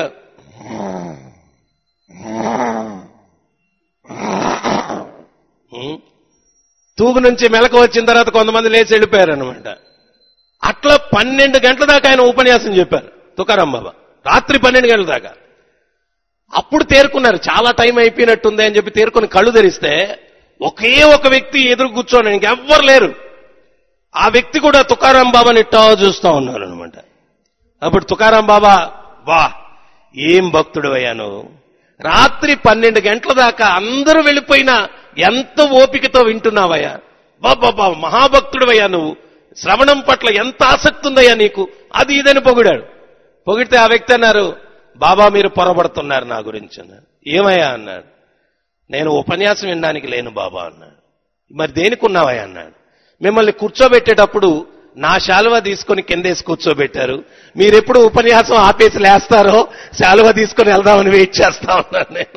ఉం? తూగు నుంచి మెలకు వచ్చిన తర్వాత కొంతమంది లేచి వెళ్ళిపోయారు అనమాట అట్లా పన్నెండు గంటల దాకా ఆయన ఉపన్యాసం చెప్పారు తుకారాం బాబా రాత్రి పన్నెండు గంటల దాకా అప్పుడు తేరుకున్నారు చాలా టైం అయిపోయినట్టుంది అని చెప్పి తేరుకొని కళ్ళు తెరిస్తే ఒకే ఒక వ్యక్తి ఎదురు కూర్చోని ఇంకెవ్వరు లేరు ఆ వ్యక్తి కూడా తుకారాం బాబాని ఇట్టా చూస్తా ఉన్నారు అనమాట అప్పుడు తుకారాం బాబా వా ఏం భక్తుడు అయ్యాను రాత్రి పన్నెండు గంటల దాకా అందరూ వెళ్ళిపోయినా ఎంత ఓపికతో వింటున్నావయ్యా బాబా మహాభక్తుడు అయ్యా నువ్వు శ్రవణం పట్ల ఎంత ఆసక్తి ఉందయ్యా నీకు అది ఇదని పొగిడాడు పొగిడితే ఆ వ్యక్తి అన్నారు బాబా మీరు పొరబడుతున్నారు నా గురించి అన్నారు ఏమయ్యా అన్నాడు నేను ఉపన్యాసం వినడానికి లేను బాబా అన్నాడు మరి దేనికి ఉన్నావా అన్నాడు మిమ్మల్ని కూర్చోబెట్టేటప్పుడు నా శాలువ తీసుకొని కిందేసి కూర్చోబెట్టారు మీరెప్పుడు ఉపన్యాసం ఆపేసి లేస్తారో శాలువ తీసుకొని వెళ్దామని వెయిట్ చేస్తా ఉన్నాను నేను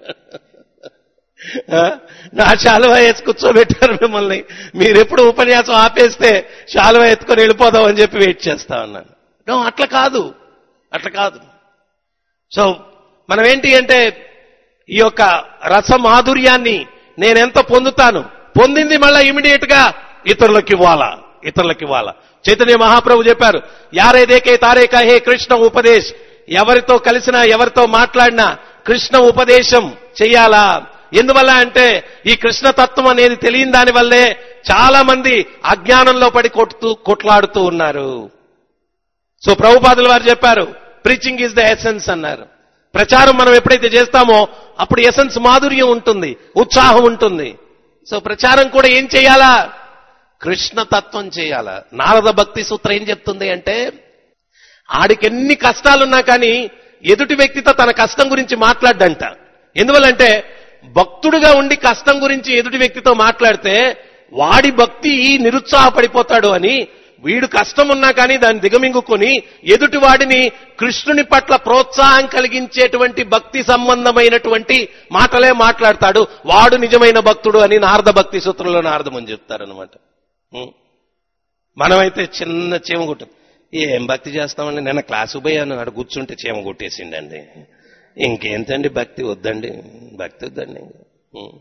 ఆ? నా శాలువ వేసి కూర్చోబెట్టారు మిమ్మల్ని మీరెప్పుడు ఉపన్యాసం ఆపేస్తే శాలువ ఎత్తుకొని వెళ్ళిపోదాం అని చెప్పి వెయిట్ చేస్తా ఉన్నాను నో, అట్లా కాదు అట్లా కాదు సో మనం ఏంటి అంటే ఈ యొక్క రస మాధుర్యాన్ని నేనెంత పొందుతాను పొందింది మళ్ళా ఇమీడియట్ గా ఇతరులకు ఇవ్వాలా ఇతరులకు ఇవ్వాలా చైతన్య మహాప్రభు చెప్పారు యారే దేకే తారే కహే కృష్ణ ఉపదేశ్ ఎవరితో కలిసినా ఎవరితో మాట్లాడినా కృష్ణ ఉపదేశం చెయ్యాలా ఎందువల్ల అంటే ఈ కృష్ణ తత్వం అనేది తెలియని దాని వల్లే చాలా మంది అజ్ఞానంలో పడి కొట్టుతూ కొట్లాడుతూ ఉన్నారు సో ప్రభుపాదుల వారు చెప్పారు ప్రీచింగ్ ఈజ్ ద ఎసెన్స్ అన్నారు ప్రచారం మనం ఎప్పుడైతే చేస్తామో అప్పుడు ఎసెన్స్ మాధుర్యం ఉంటుంది ఉత్సాహం ఉంటుంది సో ప్రచారం కూడా ఏం చేయాలా కృష్ణ తత్వం చేయాలా నారద భక్తి సూత్రం ఏం చెప్తుంది అంటే ఆడికి ఎన్ని కష్టాలున్నా కానీ ఎదుటి వ్యక్తితో తన కష్టం గురించి మాట్లాడ్డంట ఎందువల్లంటే భక్తుడుగా ఉండి కష్టం గురించి ఎదుటి వ్యక్తితో మాట్లాడితే వాడి భక్తి నిరుత్సాహపడిపోతాడు అని వీడు కష్టం ఉన్నా కానీ దాన్ని దిగమింగుకొని ఎదుటి వాడిని కృష్ణుని పట్ల ప్రోత్సాహం కలిగించేటువంటి భక్తి సంబంధమైనటువంటి మాటలే మాట్లాడతాడు వాడు నిజమైన భక్తుడు అని నారద భక్తి సూత్రంలో నారదమని చెప్తారనమాట మనమైతే చిన్న చీమ కొట్టు ఏం భక్తి చేస్తామండి నిన్న క్లాసు పోయాను అక్కడ కూర్చుంటే చీమ కొట్టేసిండండి ఇంకేంతండి భక్తి వద్దండి భక్తి వద్దండి ఉం.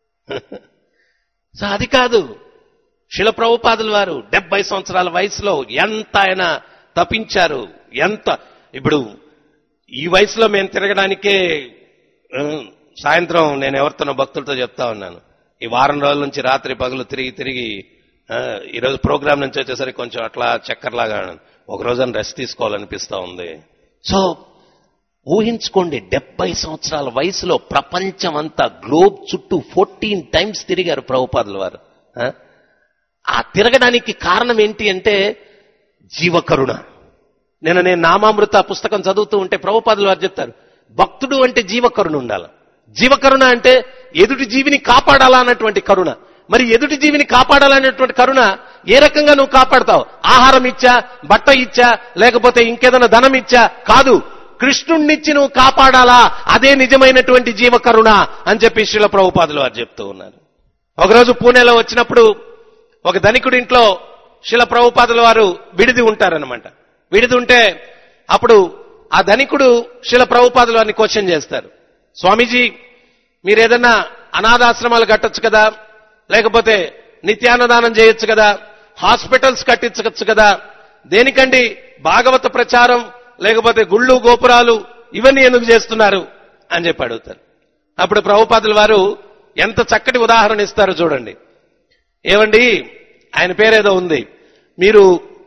సో అది కాదు శిల ప్రభుపాదుల వారు డెబ్బై సంవత్సరాల వయసులో ఎంత ఆయన తపించారు ఎంత ఇప్పుడు ఈ వయసులో మేము తిరగడానికే ఆ, సాయంత్రం నేను ఎవరితోనో భక్తులతో చెప్తా ఉన్నాను ఈ వారం రోజుల నుంచి రాత్రి పగలు తిరిగి తిరిగి ఆ, ఈరోజు ప్రోగ్రామ్ నుంచి వచ్చేసరికి కొంచెం అట్లా చక్కర్లాగా ఒక రోజున రెస్ట్ తీసుకోవాలనిపిస్తా ఉంది సో ఊహించుకోండి డెబ్బై సంవత్సరాల వయసులో ప్రపంచం అంతా గ్లోబ్ చుట్టూ ఫోర్టీన్ టైమ్స్ తిరిగారు ప్రభుపాదుల వారు ఆ? ఆ తిరగడానికి కారణం ఏంటి అంటే జీవకరుణ నేను నేను నామామృత పుస్తకం చదువుతూ ఉంటే ప్రభుపాదులు వారు చెప్తారు భక్తుడు అంటే జీవకరుణ ఉండాలి జీవకరుణ అంటే ఎదుటి జీవిని కాపాడాలా అన్నటువంటి కరుణ మరి ఎదుటి జీవిని కాపాడాలనేటువంటి కరుణ ఏ రకంగా నువ్వు కాపాడతావు ఆహారం ఇచ్చా బట్ట ఇచ్చా లేకపోతే ఇంకేదైనా ధనం ఇచ్చా కాదు కృష్ణుణ్ణిచ్చి నువ్వు కాపాడాలా అదే నిజమైనటువంటి జీవకరుణ అని చెప్పి శ్రీల ప్రభుపాదులు వారు చెప్తూ ఉన్నారు ఒకరోజు పూణేలో వచ్చినప్పుడు ఒక ధనికుడి ఇంట్లో శిల ప్రభుపాదుల వారు విడిది ఉంటారనమాట విడిది ఉంటే అప్పుడు ఆ ధనికుడు శిల ప్రభుపాదుల వారిని క్వశ్చన్ చేస్తారు స్వామీజీ మీరు ఏదన్నా అనాథాశ్రమాలు కట్టొచ్చు కదా లేకపోతే నిత్యాన్నదానం చేయొచ్చు కదా హాస్పిటల్స్ కట్టించవచ్చు కదా దేనికండి భాగవత ప్రచారం లేకపోతే గుళ్ళు గోపురాలు ఇవన్నీ ఎందుకు చేస్తున్నారు అని చెప్పి అడుగుతారు అప్పుడు ప్రభుపాదుల వారు ఎంత చక్కటి ఉదాహరణ ఇస్తారో చూడండి ఏమండి ఆయన పేరేదో ఉంది మీరు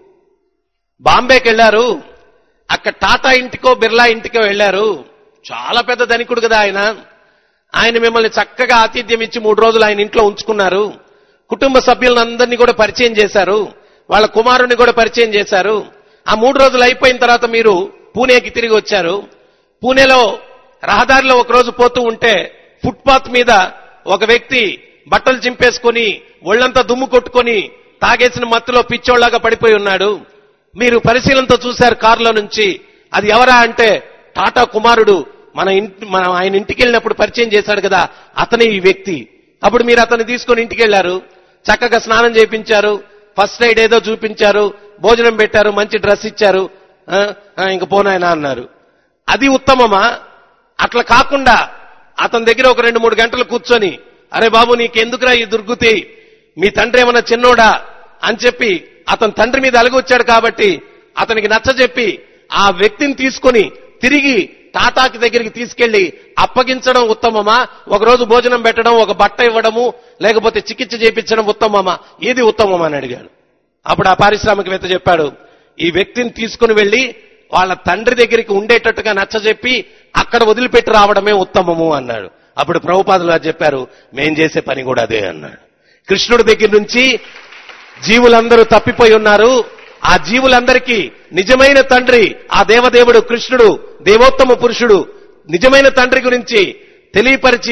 బాంబేకి వెళ్ళారు అక్కడ టాటా ఇంటికో బిర్లా ఇంటికో వెళ్ళారు చాలా పెద్ద ధనికుడు కదా ఆయన ఆయన మిమ్మల్ని చక్కగా ఆతిథ్యం ఇచ్చి మూడు రోజులు ఆయన ఇంట్లో ఉంచుకున్నారు కుటుంబ సభ్యులందరినీ కూడా పరిచయం చేశారు వాళ్ళ కుమారుని కూడా పరిచయం చేశారు ఆ మూడు రోజులు అయిపోయిన తర్వాత మీరు పూణేకి తిరిగి వచ్చారు పూణేలో రహదారిలో ఒక రోజు పోతూ ఉంటే ఫుట్పాత్ మీద ఒక వ్యక్తి బట్టలు చింపేసుకొని ఒళ్ళంతా దుమ్ము కొట్టుకొని తాగేసిన మత్తులో పిచ్చోళ్లాగా పడిపోయి ఉన్నాడు మీరు పరిశీలనతో చూశారు కారులో నుంచి అది ఎవరా అంటే టాటా కుమారుడు మన ఇంటి మన ఆయన ఇంటికి వెళ్ళినప్పుడు పరిచయం చేశాడు కదా అతనే ఈ వ్యక్తి అప్పుడు మీరు అతన్ని తీసుకొని ఇంటికి వెళ్ళారు చక్కగా స్నానం చేయించారు ఫస్ట్ ఎయిడ్ ఏదో చూపించారు భోజనం పెట్టారు మంచి డ్రెస్ ఇచ్చారు ఆ, ఆ, ఇంక పోనాయనా అన్నారు అది ఉత్తమమా అట్లా కాకుండా అతని దగ్గర ఒక రెండు మూడు గంటలు కూర్చొని అరే బాబు నీకెందుకురా ఈ దుర్గుతి మీ తండ్రి ఏమన్నా చిన్నోడా అని చెప్పి అతని తండ్రి మీద అలగొచ్చాడు కాబట్టి అతనికి నచ్చజెప్పి ఆ వ్యక్తిని తీసుకొని తిరిగి టాటాకి దగ్గరికి తీసుకెళ్లి అప్పగించడం ఉత్తమమా ఒక రోజు భోజనం పెట్టడం ఒక బట్ట ఇవ్వడము లేకపోతే చికిత్స చేపించడం ఉత్తమమా ఏది ఉత్తమమా అని అడిగాడు అప్పుడు ఆ పారిశ్రామికవేత్త చెప్పాడు ఈ వ్యక్తిని తీసుకుని వెళ్లి వాళ్ళ తండ్రి దగ్గరికి ఉండేటట్టుగా నచ్చజెప్పి అక్కడ వదిలిపెట్టి రావడమే ఉత్తమము అన్నాడు అప్పుడు ప్రభుపాదులు గారు చెప్పారు మేం చేసే పని కూడా అదే అన్నాడు కృష్ణుడి దగ్గర నుంచి జీవులందరూ తప్పిపోయి ఉన్నారు ఆ జీవులందరికీ నిజమైన తండ్రి ఆ దేవదేవుడు కృష్ణుడు దేవోత్తమ పురుషుడు నిజమైన తండ్రి గురించి తెలియపరిచి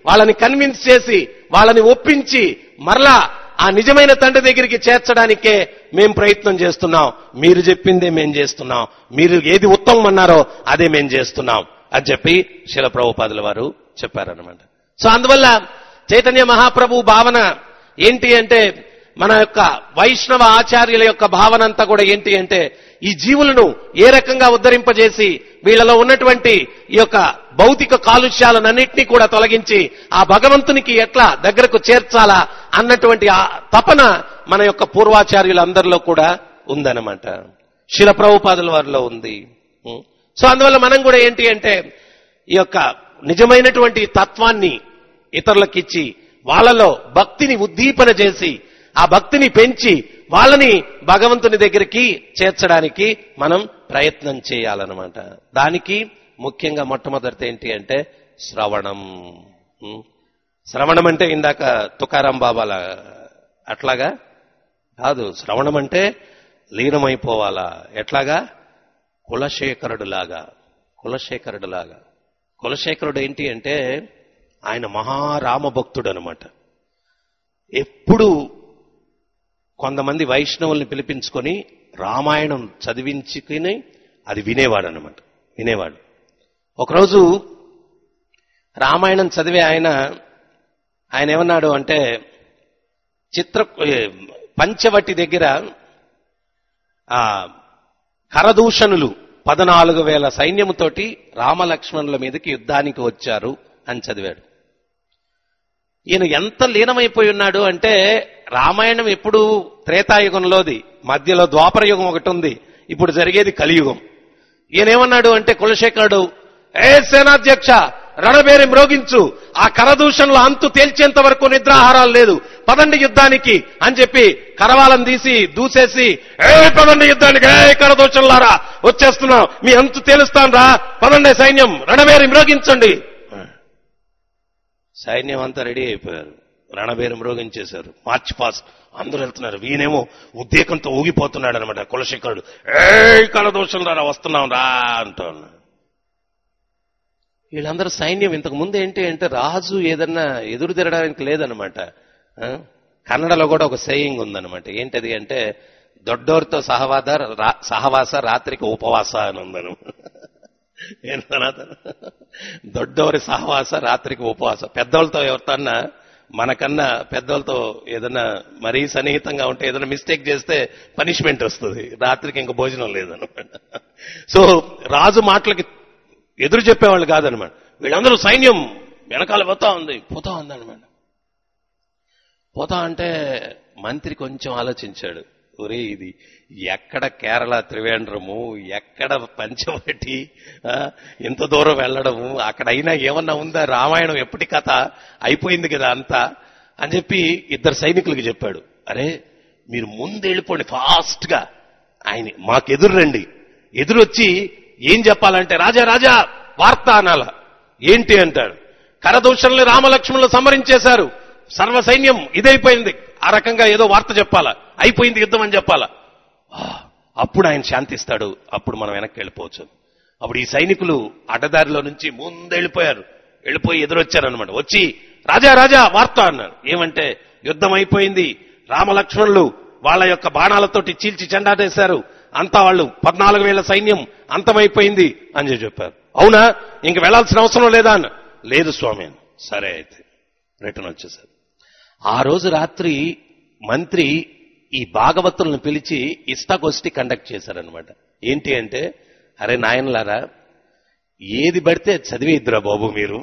వాళ్ళని కన్విన్స్ చేసి వాళ్ళని ఒప్పించి మరలా ఆ నిజమైన తండ్రి దగ్గరికి చేర్చడానికే మేం ప్రయత్నం చేస్తున్నాం మీరు చెప్పిందే మేం చేస్తున్నాం మీరు ఏది ఉత్తమం అన్నారో అదే మేం చేస్తున్నాం అని చెప్పి శిల ప్రభుపాదుల వారు చెప్పారనమాట సో అందువల్ల చైతన్య మహాప్రభు భావన ఏంటి అంటే మన యొక్క వైష్ణవ ఆచార్యుల యొక్క భావన అంతా కూడా ఏంటి అంటే ఈ జీవులను ఏ రకంగా ఉద్ధరింపజేసి వీళ్ళలో ఉన్నటువంటి ఈ యొక్క భౌతిక కాలుష్యాలన్నింటినీ కూడా తొలగించి ఆ భగవంతునికి ఎట్లా దగ్గరకు చేర్చాలా అన్నటువంటి ఆ తపన మన యొక్క పూర్వాచార్యులందరిలో కూడా ఉందన్నమాట శిల ప్రభుపాదుల వారిలో ఉంది ఉం. సో అందువల్ల మనం కూడా ఏంటి అంటే ఈ యొక్క నిజమైనటువంటి తత్వాన్ని ఇతరులకు ఇచ్చి వాళ్ళలో భక్తిని ఉద్దీపన చేసి ఆ భక్తిని పెంచి వాళ్ళని భగవంతుని దగ్గరికి చేర్చడానికి మనం ప్రయత్నం చేయాలన్నమాట దానికి ముఖ్యంగా మొట్టమొదటి ఏంటి అంటే శ్రవణం ఉం. శ్రవణం అంటే ఇందాక తుకారాం బాబాల అట్లాగా కాదు శ్రవణం అంటే లీనమైపోవాలా ఎట్లాగా కులశేఖరుడులాగా కులశేఖరుడులాగా కులశేఖరుడు ఏంటి అంటే ఆయన మహారామ భక్తుడు అనమాట ఎప్పుడు కొంతమంది వైష్ణవుల్ని పిలిపించుకొని రామాయణం చదివించుకుని అది వినేవాడు అనమాట వినేవాడు ఒకరోజు రామాయణం చదివే ఆయన ఆయన ఏమన్నాడు అంటే చిత్ర ఏ, పంచవటి దగ్గర ఆ కరదూషణులు పద్నాలుగు వేల సైన్యముతోటి రామలక్ష్మణుల మీదకి యుద్ధానికి వచ్చారు అని చదివాడు ఈయన ఎంత లీనమైపోయి ఉన్నాడు అంటే రామాయణం ఎప్పుడు త్రేతాయుగంలోది మధ్యలో ద్వాపర యుగం ఒకటి ఉంది ఇప్పుడు జరిగేది కలియుగం ఈయనేమన్నాడు అంటే కులశేఖరుడు ఏ సేనాధ్యక్ష రణబేరి మ్రోగించు ఆ కరదూషణలో అంతు తేల్చేంత వరకు నిద్రాహారాలు లేదు పదండి యుద్ధానికి అని చెప్పి కరవాలను తీసి దూసేసి ఏ పదండి యుద్ధానికి ఏ కరదూషణలారా వచ్చేస్తున్నాం మీ అంతు తేలుస్తాను రా పదండి సైన్యం రణబేరి మ్రోగించండి సైన్యం అంతా రెడీ అయిపోయారు రణబేరం మ్రోగించేశారు మార్చ్ పాస్ అందరూ వెళ్తున్నారు వీనేమో ఉద్రేకంతో ఊగిపోతున్నాడు అనమాట కులశేఖరుడు ఏ కలదోషం రా వస్తున్నాం రా అంటూ ఉన్నాడు వీళ్ళందరూ సైన్యం ఇంతకు ముందు ఏంటి అంటే రాజు ఏదన్నా ఎదురు తిరగడానికి లేదనమాట ఆ? కన్నడలో కూడా ఒక సేయింగ్ ఉందన్నమాట ఏంటది అంటే దొడ్డోరితో సహవాద రా- సహవాస రాత్రికి ఉపవాస అని ఉందను ఏం సనాతన దొడ్డోరి సహవాస రాత్రికి ఉపవాస పెద్దోళ్ళతో ఎవరితోన్నా మనకన్నా పెద్దోళ్ళతో ఏదైనా మరీ సన్నిహితంగా ఉంటే ఏదైనా మిస్టేక్ చేస్తే పనిష్మెంట్ వస్తుంది రాత్రికి ఇంకా భోజనం లేదనమాట సో రాజు మాటలకి ఎదురు చెప్పేవాళ్ళు కాదనమాట వీళ్ళందరూ సైన్యం వెనకాల పోతా ఉంది పోతా ఉంది అనమాట పోతా అంటే మంత్రి కొంచెం ఆలోచించాడు ఒరే ఇది ఎక్కడ కేరళ త్రివేంద్రము ఎక్కడ పంచవటి ఆ, ఇంత దూరం వెళ్ళడము అక్కడ అయినా ఏమన్నా ఉందా రామాయణం ఎప్పటి కథ అయిపోయింది కదా అంతా అని చెప్పి ఇద్దరు సైనికులకు చెప్పాడు అరే మీరు ముందు వెళ్ళిపోండి ఫాస్ట్ గా ఆయన మాకు ఎదురు రండి ఎదురొచ్చి ఏం చెప్పాలంటే రాజా రాజా వార్త అనాల ఏంటి అంటాడు కరదూషణలు రామలక్ష్మణులు సంహరించేశారు సర్వ సైన్యం ఇదైపోయింది ఆ రకంగా ఏదో వార్త చెప్పాలా అయిపోయింది యుద్ధం అని చెప్పాలా ఆ, అప్పుడు ఆయన శాంతిస్తాడు అప్పుడు మనం వెనక్కి వెళ్ళిపోవచ్చు అప్పుడు ఈ సైనికులు అడ్డదారిలో నుంచి ముందు వెళ్ళిపోయారు వెళ్ళిపోయి ఎదురొచ్చారనమాట వచ్చి రాజా రాజా వార్త అన్నారు ఏమంటే యుద్ధం అయిపోయింది రామలక్ష్మణులు వాళ్ళ యొక్క బాణాలతోటి చీల్చి చెండాటేశారు అంతా వాళ్ళు పద్నాలుగు వేల సైన్యం అంతమైపోయింది అని చెప్పి చెప్పారు అవునా ఇంక వెళ్లాల్సిన అవసరం లేదా అన్న లేదు స్వామి అని సరే అయితే రిటర్న్ వచ్చేసారు ఆ రోజు రాత్రి మంత్రి ఈ భాగవతులను పిలిచి ఇష్టాగోష్ఠి కండక్ట్ చేశారనమాట ఏంటి అంటే అరే నాయనలారా ఏది పడితే చదివేద్దురా బాబు మీరు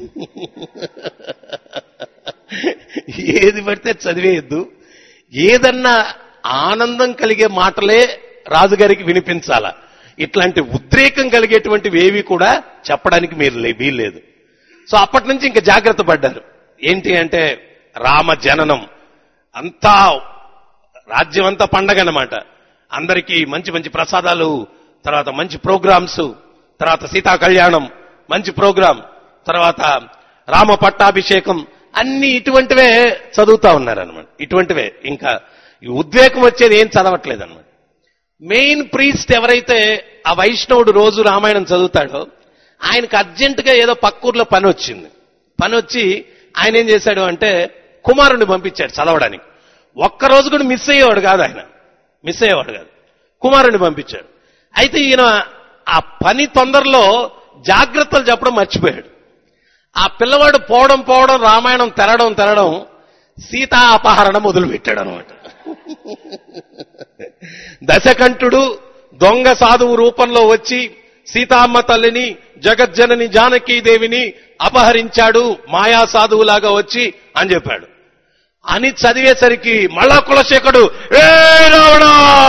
ఏది పడితే చదివేయద్దు ఏదన్నా ఆనందం కలిగే మాటలే రాజుగారికి వినిపించాలా ఇట్లాంటి ఉద్రేకం కలిగేటువంటివి ఏవి కూడా చెప్పడానికి మీరు లే- వీల్లేదు సో అప్పటి నుంచి ఇంకా జాగ్రత్త పడ్డారు ఏంటి అంటే రామ జననం అంతా రాజ్యం అంతా పండగ అన్నమాట అందరికీ మంచి మంచి ప్రసాదాలు తర్వాత మంచి ప్రోగ్రామ్స్ తర్వాత సీతా కళ్యాణం మంచి ప్రోగ్రాం తర్వాత రామ పట్టాభిషేకం అన్ని ఇటువంటివే చదువుతా ఉన్నారనమాట ఇటువంటివే ఇంకా ఈ ఉద్వేగం వచ్చేది ఏం చదవట్లేదు అనమాట మెయిన్ ప్రీస్ట్ ఎవరైతే ఆ వైష్ణవుడు రోజు రామాయణం చదువుతాడో ఆయనకు అర్జెంటుగా ఏదో పక్కూర్లో పని వచ్చింది పని వచ్చి ఆయన ఏం చేశాడు అంటే కుమారుణ్ణి పంపించాడు చదవడానికి ఒక్క రోజు కూడా మిస్ అయ్యేవాడు కాదు ఆయన మిస్ అయ్యేవాడు కాదు కుమారుణ్ణి పంపించాడు అయితే ఈయన ఆ పని తొందరలో జాగ్రత్తలు చెప్పడం మర్చిపోయాడు ఆ పిల్లవాడు పోవడం పోవడం రామాయణం తెరడం తెరడం సీతా అపహరణ మొదలుపెట్టాడు అనమాట దశకంఠుడు దొంగ సాధువు రూపంలో వచ్చి సీతామ్మ తల్లిని జగజ్జనని జానకీదేవిని అపహరించాడు మాయా సాధువులాగా వచ్చి అని చెప్పాడు అని చదివేసరికి మళ్ళా కులశేఖడు ఏ రావణ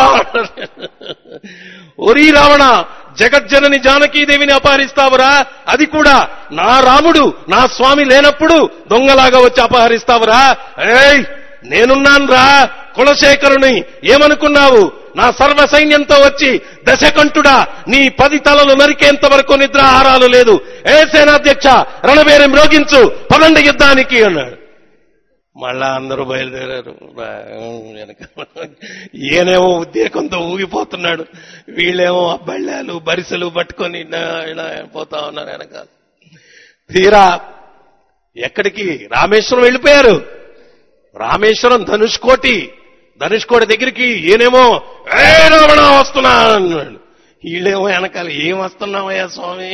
ఒరి రావణ జగజ్జనని జానకీదేవిని అపహరిస్తావురా అది కూడా నా రాముడు నా స్వామి లేనప్పుడు దొంగలాగా వచ్చి అపహరిస్తావురా ఏయ్ నేనున్నాను రా కులశేఖరుని ఏమనుకున్నావు నా సర్వ సైన్యంతో వచ్చి దశకంఠుడా నీ పది తలలు నరికేంత వరకు నిద్రాహారాలు లేదు ఏ సేనాధ్యక్ష రణవేరం మ్రోగించు పదండి యుద్ధానికి అన్నాడు మళ్ళా అందరూ బయలుదేరారు వెనక ఈయనేమో ఉద్రేకంతో ఊగిపోతున్నాడు వీళ్ళేమో అబ్బళ్ళాలు బరిసెలు పట్టుకొని ఇలా ఇలా పోతా ఉన్నారు వెనకాల తీరా ఎక్కడికి రామేశ్వరం వెళ్ళిపోయారు రామేశ్వరం ధనుష్కోటి ధనుష్కోటి దగ్గరికి ఈయనేమో ఏ రావణ వస్తున్నా అన్నాడు వీళ్ళేమో వెనకాల ఏం వస్తున్నావయ్యా స్వామి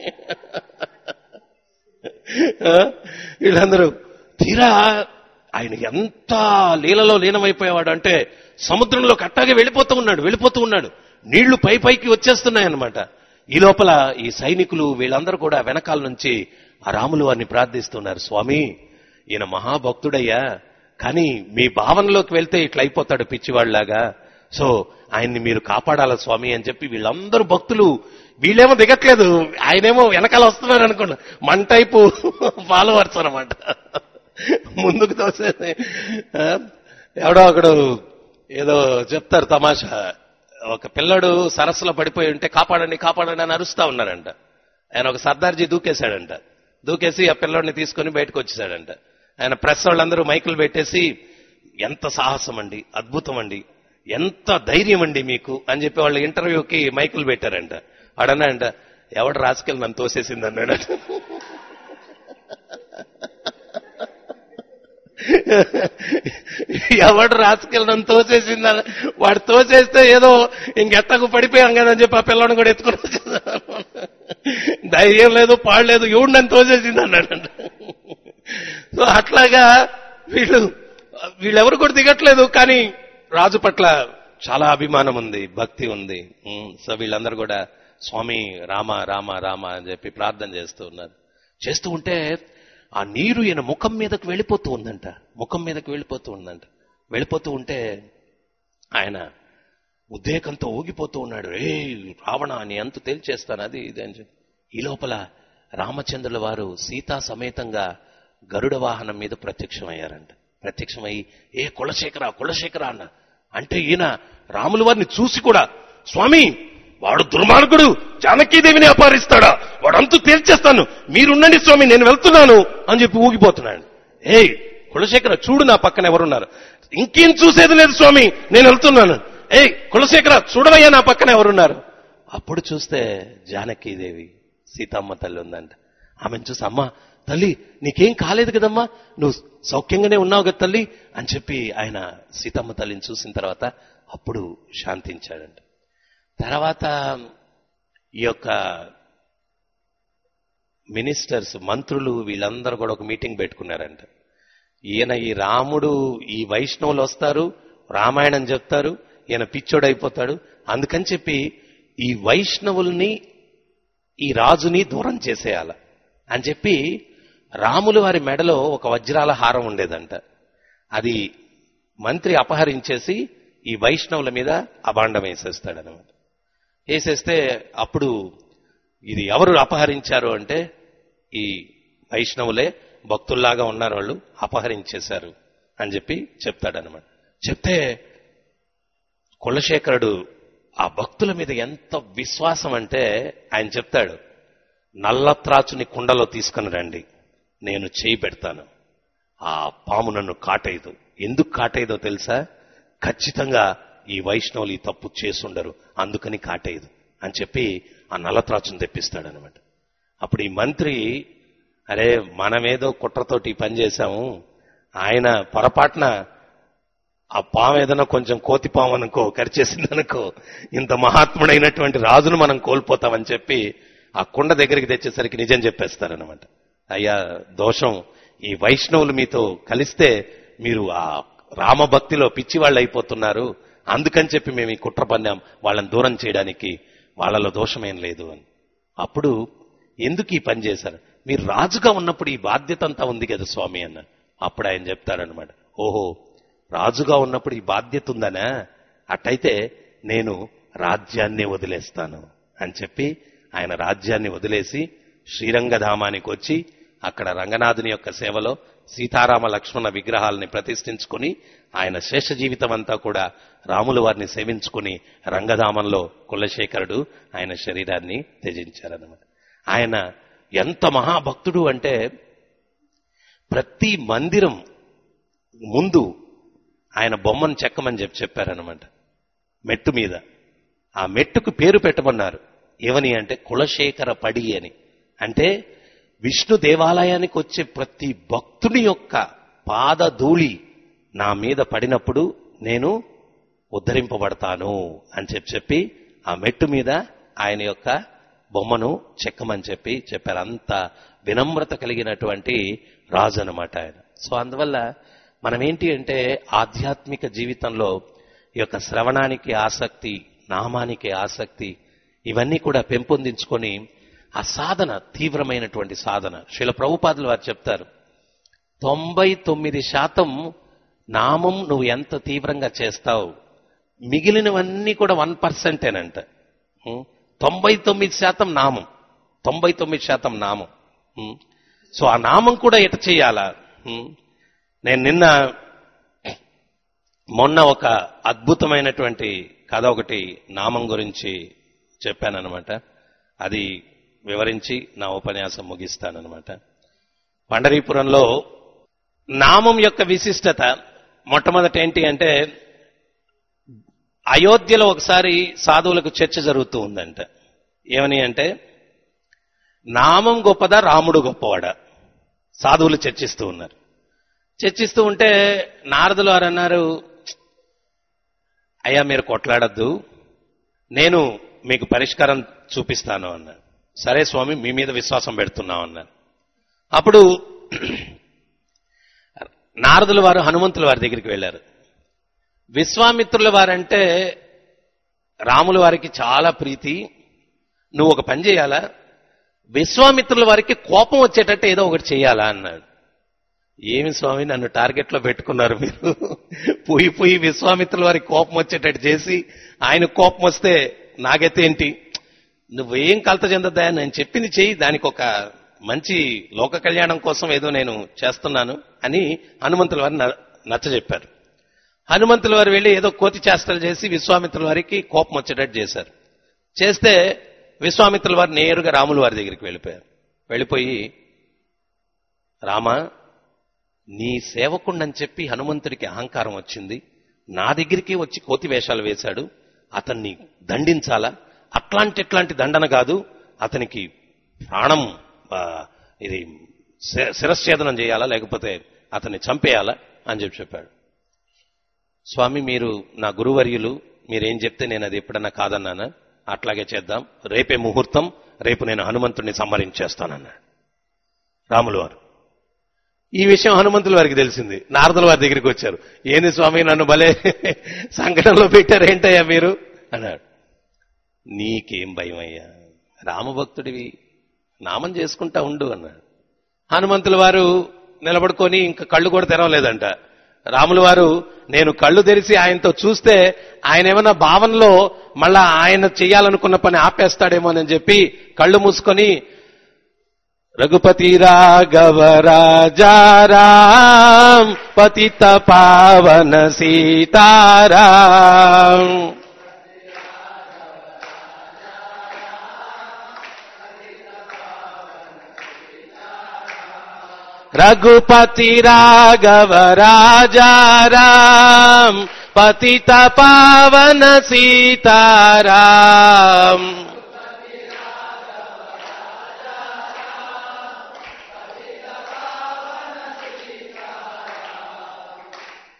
ఆ? వీళ్ళందరూ తీరా ఆయన ఎంత లీలలో లీనమైపోయేవాడు అంటే సముద్రంలోకి అట్టాగే వెళ్ళిపోతూ ఉన్నాడు వెళ్ళిపోతూ ఉన్నాడు నీళ్లు పై పైకి వచ్చేస్తున్నాయి అన్నమాట ఈ లోపల ఈ సైనికులు వీళ్ళందరూ కూడా వెనకాల నుంచి ఆ రాములు వారిని ప్రార్థిస్తున్నారు స్వామి ఈయన మహాభక్తుడయ్యా కానీ మీ భావనలోకి వెళ్తే ఇట్లా అయిపోతాడు పిచ్చివాళ్లాగా సో ఆయన్ని మీరు కాపాడాల స్వామి అని చెప్పి వీళ్ళందరూ భక్తులు వీళ్ళేమో దిగట్లేదు ఆయనేమో వెనకాల వస్తున్నారు అనుకోండి మన టైపు ఫాలోవర్స్ అనమాట ముందుకు తోసేది ఆ, ఎవడో ఒకడు ఏదో చెప్తారు తమాషా ఒక పిల్లడు సరస్సులో పడిపోయి ఉంటే కాపాడండి కాపాడండి అని అరుస్తా ఉన్నారంట ఆయన ఒక సర్దార్జీ దూకేశాడంట దూకేసి ఆ పిల్లోడిని తీసుకొని బయటకు వచ్చేసాడంట ఆయన ప్రెస్ వాళ్ళందరూ మైకులు పెట్టేసి ఎంత సాహసం అండి అద్భుతం అండి ఎంత ధైర్యం అండి మీకు అని చెప్పి వాళ్ళ ఇంటర్వ్యూకి మైకులు పెట్టారంట వాడన్నాడంట ఎవడు రాసుకెళ్ళి నన్ను తోసేసింది అన్నాడు ఎవడు రాసుకెళ్ళి నన్ను తోసేసిందని వాడు తోసేస్తే ఏదో ఇంకెట్టకు పడిపోయాం కదా అని చెప్పి ఆ పిల్లని కూడా ఎత్తుకుని వచ్చేసాడు ధైర్యం లేదు పాడలేదు ఎవడు నన్ను తోసేసింది అన్నాడంట సో అట్లాగా వీళ్ళు వీళ్ళెవరు కూడా దిగట్లేదు కానీ రాజు పట్ల చాలా అభిమానం ఉంది భక్తి ఉంది ఉమ్, సో వీళ్ళందరూ కూడా స్వామి రామ రామ రామ అని చెప్పి ప్రార్థన చేస్తూ ఉన్నారు చేస్తూ ఉంటే ఆ నీరు ఈయన ముఖం మీదకు వెళ్ళిపోతూ ఉందంట ముఖం మీదకు వెళ్ళిపోతూ ఉందంట వెళ్ళిపోతూ ఉంటే ఆయన ఉద్రేకంతో ఊగిపోతూ ఉన్నాడు ఏ రావణ నీ అంతు తేల్చేస్తాను అది ఇది అని చెప్పి ఈ లోపల రామచంద్రుల వారు సీతా సమేతంగా గరుడ వాహనం మీద ప్రత్యక్షమయ్యారంట ప్రత్యక్షమై ఏ కులశేఖర కులశేఖర అన్న అంటే ఈయన రాముల వారిని చూసి కూడా స్వామి వాడు దుర్మార్గుడు జానకీదేవిని అపహరిస్తాడా వాడంతు తేల్చేస్తాను మీరుండండి స్వామి నేను వెళ్తున్నాను అని చెప్పి ఊగిపోతున్నాడు ఏయ్ కులశేఖర చూడు నా పక్కన ఎవరున్నారు ఇంకేం చూసేది లేదు స్వామి నేను వెళ్తున్నాను ఏయ్ కులశేఖర చూడవయ్యా నా పక్కన ఎవరున్నారు అప్పుడు చూస్తే జానకీదేవి సీతమ్మ తల్లి ఉందంట ఆమెను చూసి అమ్మ తల్లి నీకేం కాలేదు కదమ్మా నువ్వు సౌఖ్యంగానే ఉన్నావు కదా తల్లి అని చెప్పి ఆయన సీతమ్మ తల్లిని చూసిన తర్వాత అప్పుడు శాంతించాడంట తర్వాత ఈ యొక్క మినిస్టర్స్ మంత్రులు వీళ్ళందరూ కూడా ఒక మీటింగ్ పెట్టుకున్నారంట ఈయన ఈ రాముడు ఈ వైష్ణవులు వస్తారు రామాయణం చెప్తారు ఈయన పిచ్చోడైపోతాడు అందుకని చెప్పి ఈ వైష్ణవుల్ని ఈ రాజుని దూరం చేసేయాల అని చెప్పి రాములు వారి మెడలో ఒక వజ్రాల హారం ఉండేదంట అది మంత్రి అపహరించేసి ఈ వైష్ణవుల మీద అభాండం వేసేస్తాడనమాట వేసేస్తే అప్పుడు ఇది ఎవరు అపహరించారు అంటే ఈ వైష్ణవులే భక్తుల్లాగా ఉన్నారు వాళ్ళు అపహరించేశారు అని చెప్పి చెప్తాడనమాట చెప్తే కులశేఖరుడు ఆ భక్తుల మీద ఎంత విశ్వాసం అంటే ఆయన చెప్తాడు నల్లత్రాచుని కుండలో తీసుకుని రండి నేను చేయి పెడతాను ఆ పాము నన్ను కాటేయదు ఎందుకు కాటేయదో తెలుసా ఖచ్చితంగా ఈ వైష్ణవులు ఈ తప్పు చేసుండరు అందుకని కాటేయదు అని చెప్పి ఆ నల్లత్రాచుని తెప్పిస్తాడనమాట అప్పుడు ఈ మంత్రి అరే మనమేదో కుట్రతోటి ఈ పని చేశాము ఆయన పొరపాటున ఆ పాము ఏదైనా కొంచెం కోతి పాము అనుకో కరిచేసిందనుకో ఇంత మహాత్ముడైనటువంటి రాజును మనం కోల్పోతామని చెప్పి ఆ కుండ దగ్గరికి తెచ్చేసరికి నిజం చెప్పేస్తారనమాట అయ్యా దోషం ఈ వైష్ణవులు మీతో కలిస్తే మీరు ఆ రామభక్తిలో పిచ్చి వాళ్ళు అయిపోతున్నారు అందుకని చెప్పి మేము ఈ కుట్ర పన్నాం వాళ్ళని దూరం చేయడానికి వాళ్ళలో దోషమేం లేదు అని అప్పుడు ఎందుకు ఈ పని చేశారు మీరు రాజుగా ఉన్నప్పుడు ఈ బాధ్యత అంతా ఉంది కదా స్వామి అన్న అప్పుడు ఆయన చెప్తాడనమాట ఓహో రాజుగా ఉన్నప్పుడు ఈ బాధ్యత ఉందనా అట్టయితే నేను రాజ్యాన్ని వదిలేస్తాను అని చెప్పి ఆయన రాజ్యాన్ని వదిలేసి శ్రీరంగధామానికి వచ్చి అక్కడ రంగనాథుని యొక్క సేవలో సీతారామ లక్ష్మణ విగ్రహాలని ప్రతిష్ఠించుకుని ఆయన శేష జీవితం అంతా కూడా రాముల వారిని సేవించుకుని రంగధామంలో కులశేఖరుడు ఆయన శరీరాన్ని త్యజించారన్నమాట ఆయన ఎంత మహాభక్తుడు అంటే ప్రతి మందిరం ముందు ఆయన బొమ్మను చెక్కమని చెప్పి చెప్పారనమాట మెట్టు మీద ఆ మెట్టుకు పేరు పెట్టమన్నారు ఏమని అంటే కులశేఖర పడి అని అంటే విష్ణు దేవాలయానికి వచ్చే ప్రతి భక్తుని యొక్క పాదధూళి నా మీద పడినప్పుడు నేను ఉద్ధరింపబడతాను అని చెప్పి చెప్పి ఆ మెట్టు మీద ఆయన యొక్క బొమ్మను చెక్కమని చెప్పి చెప్పారు అంత వినమ్రత కలిగినటువంటి రాజు అనమాట ఆయన సో అందువల్ల మనం ఏంటి అంటే ఆధ్యాత్మిక జీవితంలో ఈ యొక్క శ్రవణానికి ఆసక్తి నామానికి ఆసక్తి ఇవన్నీ కూడా పెంపొందించుకొని ఆ సాధన తీవ్రమైనటువంటి సాధన శిల ప్రభుపాదులు వారు చెప్తారు తొంభై తొమ్మిది శాతం నామం నువ్వు ఎంత తీవ్రంగా చేస్తావు మిగిలినవన్నీ కూడా వన్ పర్సెంటేనంట ఉం? తొంభై తొమ్మిది శాతం నామం తొంభై తొమ్మిది శాతం నామం ఉం? సో ఆ నామం కూడా ఎట చేయాలా ఉం? నేను నిన్న మొన్న ఒక అద్భుతమైనటువంటి కథ ఒకటి నామం గురించి చెప్పానన్నమాట అది వివరించి నా ఉపన్యాసం ముగిస్తానన్నమాట పండరీపురంలో నామం యొక్క విశిష్టత మొట్టమొదట ఏంటి అంటే అయోధ్యలో ఒకసారి సాధువులకు చర్చ జరుగుతూ ఉందంట ఏమని అంటే నామం గొప్పదా రాముడు గొప్పవాడా సాధువులు చర్చిస్తూ ఉన్నారు చర్చిస్తూ ఉంటే నారదులు వారు అన్నారు అయ్యా మీరు కొట్లాడద్దు నేను మీకు పరిష్కారం చూపిస్తాను అన్నారు సరే స్వామి మీ మీద విశ్వాసం పెడుతున్నాం అన్నారు అప్పుడు నారదుల వారు హనుమంతుల వారి దగ్గరికి వెళ్ళారు విశ్వామిత్రుల వారంటే రాముల వారికి చాలా ప్రీతి నువ్వు ఒక పని చేయాలా విశ్వామిత్రుల వారికి కోపం వచ్చేటట్టు ఏదో ఒకటి చేయాలా అన్నాడు ఏమి స్వామి నన్ను టార్గెట్ లో పెట్టుకున్నారు మీరు పోయి పోయి విశ్వామిత్రుల వారికి కోపం వచ్చేటట్టు చేసి ఆయన కోపం వస్తే నాగైతే ఏంటి నువ్వేం కలత చెందద్దా నేను చెప్పింది చెయ్యి దానికి ఒక మంచి లోక కళ్యాణం కోసం ఏదో నేను చేస్తున్నాను అని హనుమంతుల వారిని నచ్చ చెప్పారు హనుమంతుల వారు వెళ్ళి ఏదో కోతి చేష్టలు చేసి విశ్వామిత్రుల వారికి కోపం వచ్చేటట్టు చేశారు చేస్తే విశ్వామిత్రుల వారు నేరుగా రాముల వారి దగ్గరికి వెళ్ళిపోయారు వెళ్ళిపోయి రామ నీ సేవకుండని చెప్పి హనుమంతుడికి అహంకారం వచ్చింది నా దగ్గరికి వచ్చి కోతి వేషాలు వేశాడు అతన్ని దండించాలా అట్లాంటి ఎట్లాంటి దండన కాదు అతనికి ప్రాణం ఆ, ఇది శి- శిరశ్ఛేదనం చేయాలా లేకపోతే అతన్ని చంపేయాలా అని చెప్పి చెప్పాడు స్వామి మీరు నా గురువర్యులు మీరేం చెప్తే నేను అది ఎప్పుడన్నా కాదన్నానా అట్లాగే చేద్దాం రేపే ముహూర్తం రేపు నేను హనుమంతుడిని సంహరించేస్తానన్నాడు రాములు వారు ఈ విషయం హనుమంతుల వారికి తెలిసింది నారదుల వారి దగ్గరికి వచ్చారు ఏంది స్వామి నన్ను భలే సంకటంలో పెట్టారు ఏంటయ్యా మీరు అన్నాడు నీకేం భయం అయ్యా రామభక్తుడివి నామం చేసుకుంటా ఉండు అన్నాడు హనుమంతుల వారు నిలబడుకొని ఇంకా కళ్ళు కూడా తెరవలేదంట రాముల వారు నేను కళ్ళు తెరిచి ఆయనతో చూస్తే ఆయన ఏమన్నా భావనలో మళ్ళా ఆయన చెయ్యాలనుకున్న పని ఆపేస్తాడేమోనని చెప్పి కళ్ళు మూసుకొని రఘుపతి రాఘవ రాజారాం పతిత పావన సీతారాం రఘుపతి రాఘవ రాజారాం పతిత పావన సీతారాం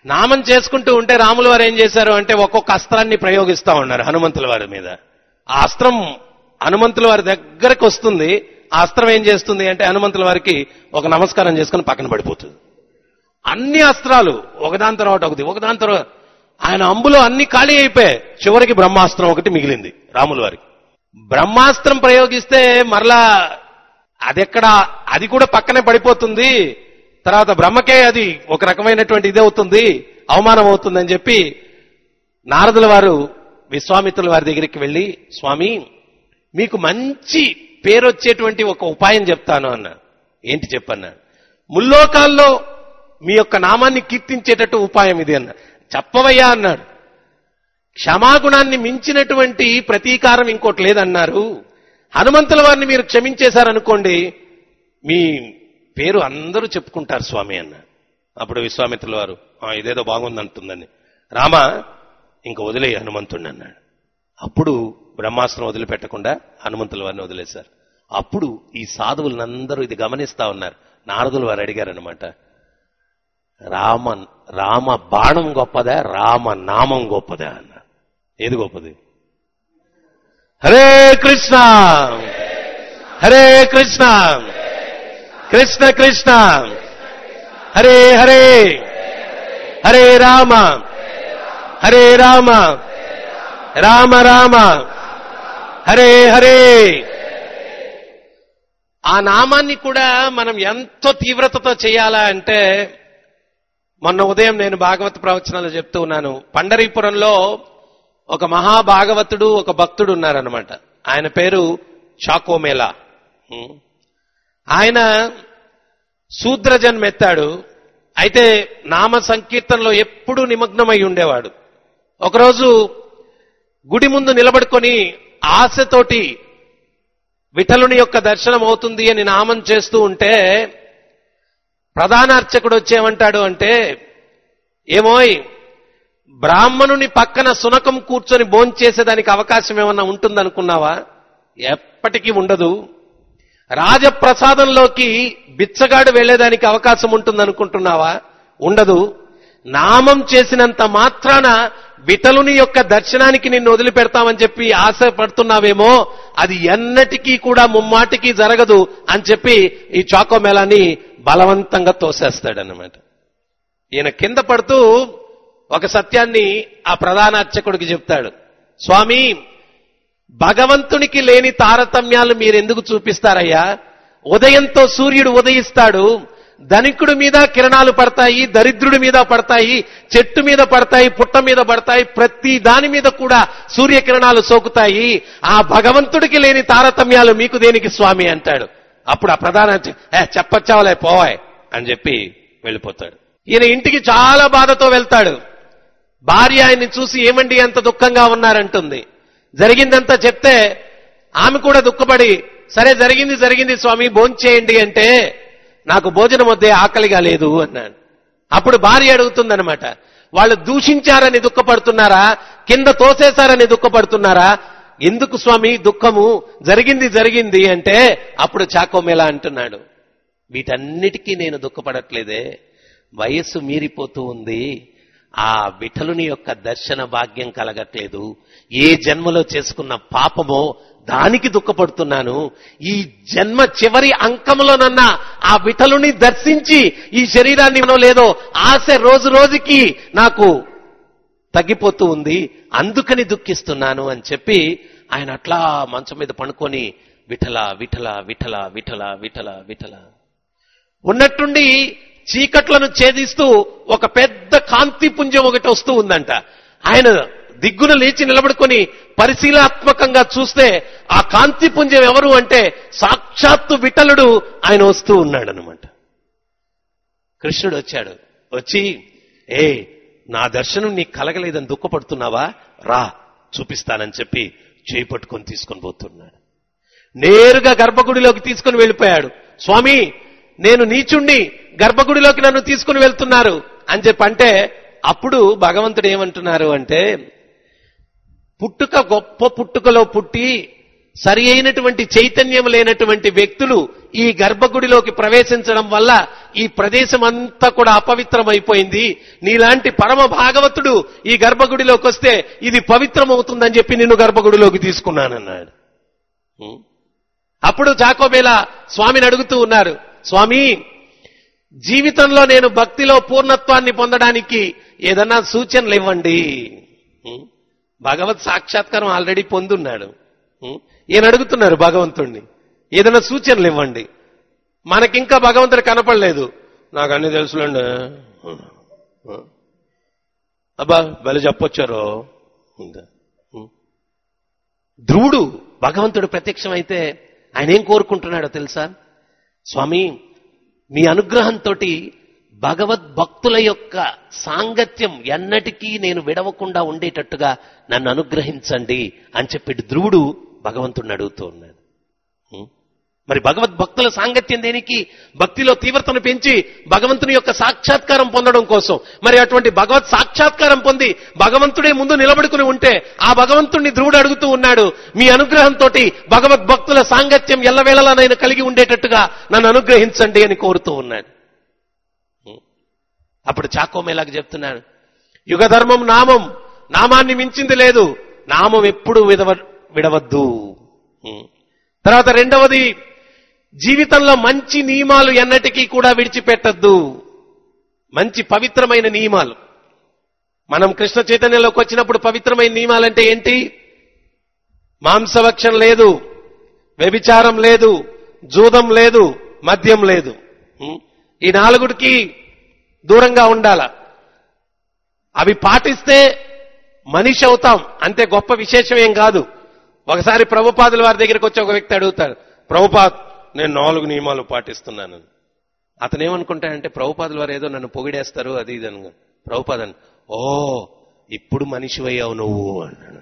నామం చేసుకుంటూ ఉంటే రాముల వారు ఏం చేశారు అంటే ఒక్కొక్క అస్త్రాన్ని ప్రయోగిస్తా ఉన్నారు హనుమంతుల వారి మీద ఆ అస్త్రం హనుమంతుల వారి దగ్గరకు వస్తుంది ఆ అస్త్రం ఏం చేస్తుంది అంటే హనుమంతుల వారికి ఒక నమస్కారం చేసుకుని పక్కన పడిపోతుంది అన్ని అస్త్రాలు ఒకదాని తర్వాత ఒకటి ఒకదాని తర్వాత ఆయన అంబులో అన్ని ఖాళీ అయిపోయాయి చివరికి బ్రహ్మాస్త్రం ఒకటి మిగిలింది రాముల వారికి బ్రహ్మాస్త్రం ప్రయోగిస్తే మరలా అదెక్కడ అది కూడా పక్కనే పడిపోతుంది తర్వాత బ్రహ్మకే అది ఒక రకమైనటువంటి ఇది అవుతుంది అవమానం అవుతుందని చెప్పి నారదుల వారు విశ్వామిత్రుల వారి దగ్గరికి వెళ్ళి స్వామి మీకు మంచి పేరు వచ్చేటువంటి ఒక ఉపాయం చెప్తాను అన్నాడు ఏంటి చెప్పన్నాడు ముల్లోకాల్లో మీ యొక్క నామాన్ని కీర్తించేటట్టు ఉపాయం ఇది అన్నాడు చెప్పవయ్యా అన్నాడు క్షమాగుణాన్ని మించినటువంటి ప్రతీకారం ఇంకోటి లేదన్నారు హనుమంతుల వారిని మీరు క్షమించేశారనుకోండి మీ పేరు అందరూ చెప్పుకుంటారు స్వామి అన్న అప్పుడు విశ్వామిత్రుల వారు "ఆ, ఇదేదో బాగుందంటుందని రామ ఇంక వదిలే హనుమంతుడిని అన్నాడు అప్పుడు బ్రహ్మాస్త్రం వదిలిపెట్టకుండా హనుమంతుల వారిని వదిలేశారు అప్పుడు ఈ సాధువులందరూ ఇది గమనిస్తా ఉన్నారు నారదుల వారు అడిగారనమాట రామ రామ బాణం గొప్పదా రామ నామం గొప్పదా అన్న ఏది గొప్పది హరే కృష్ణ హరే కృష్ణ కృష్ణ కృష్ణ హరే హరే హరే రామ హరే రామ రామ రామ హరే హరే ఆ నామాన్ని కూడా మనం ఎంతో తీవ్రతతో చేయాలా అంటే మొన్న ఉదయం నేను భాగవత ప్రవచనాలు చెప్తూ ఉన్నాను పండరీపురంలో ఒక మహాభాగవతుడు ఒక భక్తుడు ఉన్నారనమాట ఆయన పేరు చాకోమేలా హ్మ్. ఆయన శూద్రజన్మ ఎత్తాడు అయితే నామ సంకీర్తనలో ఎప్పుడూ నిమగ్నమై ఉండేవాడు ఒకరోజు గుడి ముందు నిలబడుకొని ఆశతోటి విఠలుని యొక్క దర్శనం అవుతుంది అని నామం చేస్తూ ఉంటే ప్రధాన అర్చకుడు వచ్చేమంటాడు అంటే ఏమోయ్ బ్రాహ్మణుని పక్కన సునకం కూర్చొని భోంచేసేదానికి అవకాశం ఏమన్నా ఉంటుందనుకున్నావా ఎప్పటికీ ఉండదు రాజప్రసాదంలోకి బిచ్చగాడు వెళ్లేదానికి అవకాశం ఉంటుందనుకుంటున్నావా ఉండదు నామం చేసినంత మాత్రాన విఠలుని యొక్క దర్శనానికి నిన్ను వదిలిపెడతామని చెప్పి ఆశపడుతున్నావేమో అది ఎన్నటికీ కూడా ముమ్మాటికి జరగదు అని చెప్పి ఈ చాకోమేళాన్ని బలవంతంగా తోసేస్తాడనమాట ఈయన కింద పడుతూ ఒక సత్యాన్ని ఆ ప్రధాన అర్చకుడికి చెప్తాడు స్వామి భగవంతునికి లేని తారతమ్యాలు మీరెందుకు చూపిస్తారయ్యా ఉదయంతో సూర్యుడు ఉదయిస్తాడు ధనికుడి మీద కిరణాలు పడతాయి దరిద్రుడి మీద పడతాయి చెట్టు మీద పడతాయి పుట్ట మీద పడతాయి ప్రతి దాని మీద కూడా సూర్యకిరణాలు సోకుతాయి ఆ భగవంతుడికి లేని తారతమ్యాలు మీకు దేనికి స్వామి అంటాడు అప్పుడు ఆ ప్రధాన అర్చ- "ఏ, చెప్పచ్చావలే పోవాయ్ అని చెప్పి వెళ్ళిపోతాడు ఈయన ఇంటికి చాలా బాధతో వెళ్తాడు భార్య ఆయన్ని చూసి ఏమండి అంత దుఃఖంగా ఉన్నారంటుంది జరిగిందంతా చెప్తే ఆమె కూడా దుఃఖపడి సరే జరిగింది జరిగింది స్వామి భోంచేయండి అంటే నాకు భోజనం వద్దే ఆకలిగా లేదు అన్నాడు అప్పుడు భార్య అడుగుతుందనమాట వాళ్ళు దూషించారని దుఃఖపడుతున్నారా కింద తోసేశారని దుఃఖపడుతున్నారా ఎందుకు స్వామి దుఃఖము జరిగింది జరిగింది అంటే అప్పుడు చాకోమేలా అంటున్నాడు వీటన్నిటికీ నేను దుఃఖపడట్లేదే వయస్సు మీరిపోతూ ఉంది ఆ విఠలుని యొక్క దర్శన భాగ్యం కలగట్లేదు ఏ జన్మలో చేసుకున్న పాపమో దానికి దుఃఖపడుతున్నాను ఈ జన్మ చివరి అంకములోనన్నా ఆ విఠలుని దర్శించి ఈ శరీరాన్ని మనో లేదో ఆశ రోజు రోజుకి నాకు తగ్గిపోతూ ఉంది అందుకని దుఃఖిస్తున్నాను అని చెప్పి ఆయన అట్లా మంచం మీద పడుకొని విఠల విఠల విఠల విఠల విఠల విఠల ఉన్నట్టుండి చీకట్లను ఛేదిస్తూ ఒక పెద్ద కాంతి పుంజం ఒకటి వస్తూ ఉందంట ఆయన దిగ్గున లేచి నిలబడుకొని పరిశీలాత్మకంగా చూస్తే ఆ కాంతి పుంజం ఎవరు అంటే సాక్షాత్తు విఠలుడు ఆయన వస్తూ ఉన్నాడనమాట కృష్ణుడు వచ్చాడు వచ్చి ఏ నా దర్శనం నీకు కలగలేదని దుఃఖపడుతున్నావా రా చూపిస్తానని చెప్పి చేయి పట్టుకొని తీసుకొని పోతున్నాడు నేరుగా గర్భగుడిలోకి తీసుకుని వెళ్ళిపోయాడు స్వామి నేను నీచుండి గర్భగుడిలోకి నన్ను తీసుకుని వెళ్తున్నారు అని చెప్పి అంటే అప్పుడు భగవంతుడు ఏమంటున్నారు అంటే పుట్టుక గొప్ప పుట్టుకలో పుట్టి సరి అయినటువంటి చైతన్యం లేనటువంటి వ్యక్తులు ఈ గర్భగుడిలోకి ప్రవేశించడం వల్ల ఈ ప్రదేశం అంతా కూడా అపవిత్రమైపోయింది నీలాంటి పరమ భాగవతుడు ఈ గర్భగుడిలోకి వస్తే ఇది పవిత్రమవుతుందని చెప్పి నిన్ను గర్భగుడిలోకి తీసుకున్నానన్నాడు ఉం? అప్పుడు జాకోబేలా స్వామిని అడుగుతూ ఉన్నారు స్వామి జీవితంలో నేను భక్తిలో పూర్ణత్వాన్ని పొందడానికి ఏదన్నా సూచనలు ఇవ్వండి ఉం? భగవత్ సాక్షాత్కారం ఆల్రెడీ పొందున్నాడు ఉం? ఈయన అడుగుతున్నారు భగవంతుణ్ణి ఏదైనా సూచనలు ఇవ్వండి మనకింకా భగవంతుడు కనపడలేదు నాకు అన్ని తెలుసులేండి ఉం? అబ్బా బలి చెప్పొచ్చారో ఉందా? ఉం? ధ్రువుడు భగవంతుడు ప్రత్యక్షమైతే ఆయన ఏం కోరుకుంటున్నాడో తెలుసా స్వామి మీ అనుగ్రహంతో భగవద్భక్తుల యొక్క సాంగత్యం ఎన్నటికీ నేను విడవకుండా ఉండేటట్టుగా నన్ను అనుగ్రహించండి అని చెప్పి ధ్రువుడు భగవంతుడిని అడుగుతూ ఉన్నాడు ఉం? మరి భగవద్భక్తుల సాంగత్యం దేనికి భక్తిలో తీవ్రతను పెంచి భగవంతుని యొక్క సాక్షాత్కారం పొందడం కోసం మరి అటువంటి భగవత్ సాక్షాత్కారం పొంది భగవంతుడే ముందు నిలబడుకుని ఉంటే ఆ భగవంతుణ్ణి ధ్రువుడు అడుగుతూ ఉన్నాడు మీ అనుగ్రహంతో భగవద్భక్తుల సాంగత్యం ఎల్లవేళలా నేను కలిగి ఉండేటట్టుగా నన్ను అనుగ్రహించండి అని కోరుతూ ఉన్నాడు ఉం. అప్పుడు చాకోమేలాగా చెప్తున్నాడు యుగధర్మం నామం నామాన్ని మించింది లేదు నామం ఎప్పుడు విడవ విడవద్దు ఉం. తర్వాత రెండవది జీవితంలో మంచి నియమాలు ఎన్నటికీ కూడా విడిచిపెట్టద్దు మంచి పవిత్రమైన నియమాలు మనం కృష్ణ చైతన్యంలోకి వచ్చినప్పుడు పవిత్రమైన నియమాలంటే ఏంటి మాంసభక్షం లేదు వ్యభిచారం లేదు జూదం లేదు మద్యం లేదు ఉం? ఈ నాలుగుడికి దూరంగా ఉండాల అవి పాటిస్తే మనిషి అవుతాం అంతే గొప్ప విశేషం ఏం కాదు ఒకసారి ప్రభుపాదుల వారి దగ్గరికి వచ్చి ఒక వ్యక్తి అడుగుతాడు ప్రభుపాద్ నేను నాలుగు నియమాలు పాటిస్తున్నాను అతను ఏమనుకుంటాడంటే ప్రభుపాదుల వారు ఏదో నన్ను పొగిడేస్తారు అది ఇది అని ప్రభుపాద్ అని ఓ ఇప్పుడు మనిషివయ్యావు నువ్వు అన్నాడు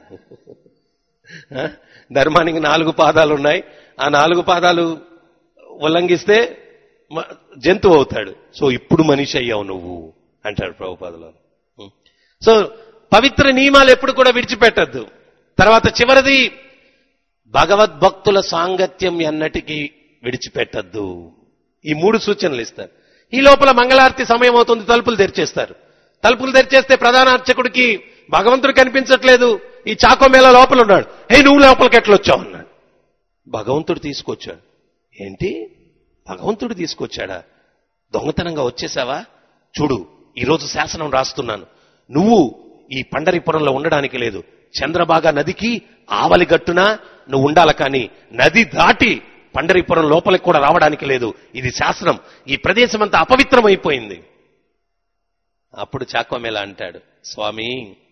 ఆ? ధర్మానికి నాలుగు పాదాలు ఉన్నాయి ఆ నాలుగు పాదాలు ఉల్లంఘిస్తే మ- జంతువు అవుతాడు సో ఇప్పుడు మనిషి అయ్యావు నువ్వు అంటాడు ప్రభుపాదులు ఉం. సో పవిత్ర నియమాలు ఎప్పుడు కూడా విడిచిపెట్టద్దు తర్వాత చివరిది భగవద్భక్తుల సాంగత్యం ఎన్నటికీ విడిచిపెట్టద్దు ఈ మూడు సూచనలు ఇస్తారు ఈ లోపల మంగళారతి సమయం అవుతుంది తలుపులు తెరిచేస్తారు తలుపులు తెరిచేస్తే ప్రధాన అర్చకుడికి భగవంతుడు కనిపించట్లేదు ఈ చాకో మేళ లోపల ఉన్నాడు హే నువ్వు లోపలికి ఎట్లొచ్చావు అన్నాడు భగవంతుడు తీసుకొచ్చాడు ఏంటి భగవంతుడు తీసుకొచ్చాడా దొంగతనంగా వచ్చేసావా చూడు ఈరోజు శాసనం రాస్తున్నాను నువ్వు ఈ పండరిపురంలో ఉండడానికి లేదు చంద్రబాగా నదికి ఆవలి గట్టున నువ్వు ఉండాల కానీ నది దాటి పండరిపురం లోపలికి కూడా రావడానికి లేదు ఇది శాసనం ఈ ప్రదేశం అంతా అపవిత్రమైపోయింది అప్పుడు చాకోమేళ అంటాడు స్వామి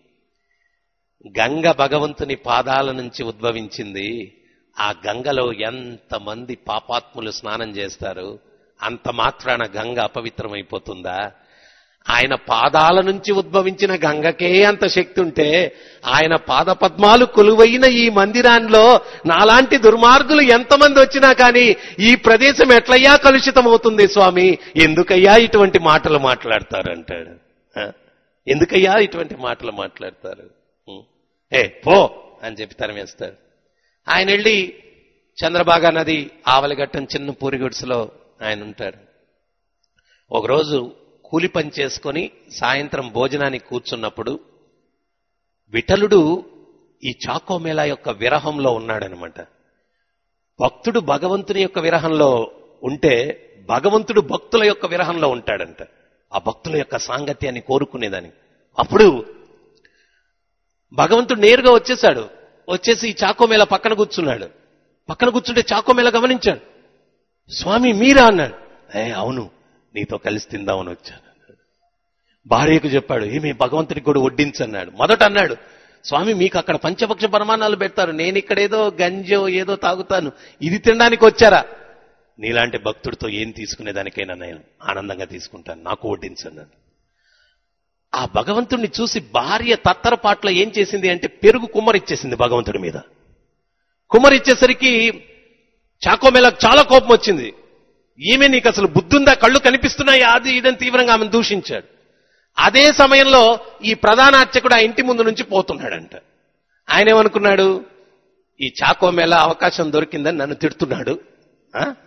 గంగ భగవంతుని పాదాల నుంచి ఉద్భవించింది ఆ గంగలో ఎంతమంది పాపాత్ములు స్నానం చేస్తారు అంత మాత్రాన గంగ అపవిత్రమైపోతుందా ఆయన పాదాల నుంచి ఉద్భవించిన గంగకే అంత శక్తి ఉంటే ఆయన పాద పద్మాలు కొలువైన ఈ మందిరాల్లో నాలాంటి దుర్మార్గులు ఎంతమంది వచ్చినా కానీ ఈ ప్రదేశం ఎట్లయ్యా కలుషితం అవుతుంది స్వామి ఎందుకయ్యా ఇటువంటి మాటలు మాట్లాడతారు అంటాడు ఆ? ఎందుకయ్యా ఇటువంటి మాటలు మాట్లాడతారు ఉం. ఏ పో అని చెప్పి తరిమేస్తాడు ఆయన వెళ్ళి చంద్రబాగా నది ఆవలిగట్టం చిన్న పూరిగుడిసెలో ఆయన ఉంటాడు ఒకరోజు కూలి పని చేసుకొని సాయంత్రం భోజనానికి కూర్చున్నప్పుడు విఠలుడు ఈ చాకోమేళా యొక్క విరహంలో ఉన్నాడనమాట భక్తుడు భగవంతుని యొక్క విరహంలో ఉంటే భగవంతుడు భక్తుల యొక్క విరహంలో ఉంటాడంట ఆ భక్తుల యొక్క సాంగత్యాన్ని కోరుకునేదాన్ని అప్పుడు భగవంతుడు నేరుగా వచ్చేసాడు వచ్చేసి ఈ చాకోమేళ పక్కన కూర్చున్నాడు పక్కన కూర్చుంటే చాకోమేళ గమనించాడు స్వామి మీరా అన్నాడు ఏ అవును నీతో కలిసి తిందామని వచ్చాను భార్యకు చెప్పాడు ఏమి భగవంతుడికి కూడా వడ్డించన్నాడు మొదట అన్నాడు స్వామి మీకు అక్కడ పంచపక్ష పరమాణాలు పెడతారు నేను ఇక్కడ ఏదో గంజో ఏదో తాగుతాను ఇది తినడానికి వచ్చారా నీలాంటి భక్తుడితో ఏం తీసుకునేదానికైనా నేను ఆనందంగా తీసుకుంటాను నాకు వడ్డించన్నాడు ఆ భగవంతుడిని చూసి భార్య తత్తరపాట్ల ఏం చేసింది అంటే పెరుగు కుమ్మరిచ్చేసింది భగవంతుడి మీద కుమ్మరిచ్చేసరికి చాకోమేళకు చాలా కోపం వచ్చింది ఈమె నీకు అసలు బుద్ధుందా కళ్ళు కనిపిస్తున్నాయి అది ఇదని తీవ్రంగా ఆమెను దూషించాడు అదే సమయంలో ఈ ప్రధాన అర్చకుడు ఆ ఇంటి ముందు నుంచి పోతున్నాడంట ఆయన ఏమనుకున్నాడు ఈ చాకోమేళ అవకాశం దొరికిందని నన్ను తిడుతున్నాడు ఆ?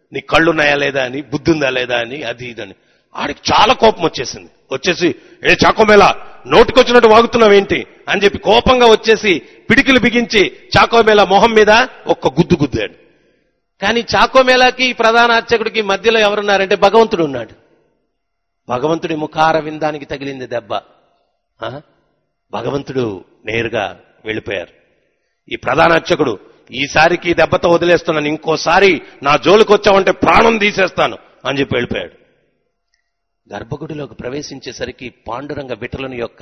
నీ కళ్ళున్నాయా లేదా అని బుద్ధి ఉందా లేదా అని అది ఇదని ఆడికి చాలా కోపం వచ్చేసింది వచ్చేసి ఏ చాకోమేళ నోటికొచ్చినట్టు వాగుతున్నావేంటి అని చెప్పి కోపంగా వచ్చేసి పిడికిలు బిగించి చాకోమేళ మొహం మీద ఒక్క గుద్దు గుద్దాడు కానీ చాకోమేళకి ప్రధాన అర్చకుడికి మధ్యలో ఎవరున్నారంటే భగవంతుడు ఉన్నాడు భగవంతుడి ముఖార విందానికి తగిలింది దెబ్బ ఆ? భగవంతుడు నేరుగా వెళ్ళిపోయారు ఈ ప్రధాన అర్చకుడు ఈసారికి ఈ దెబ్బతో వదిలేస్తున్నాను ఇంకోసారి నా జోలికి వచ్చావంటే ప్రాణం తీసేస్తాను అని చెప్పి వెళ్ళిపోయాడు గర్భగుడిలోకి ప్రవేశించేసరికి పాండురంగ విఠలుని యొక్క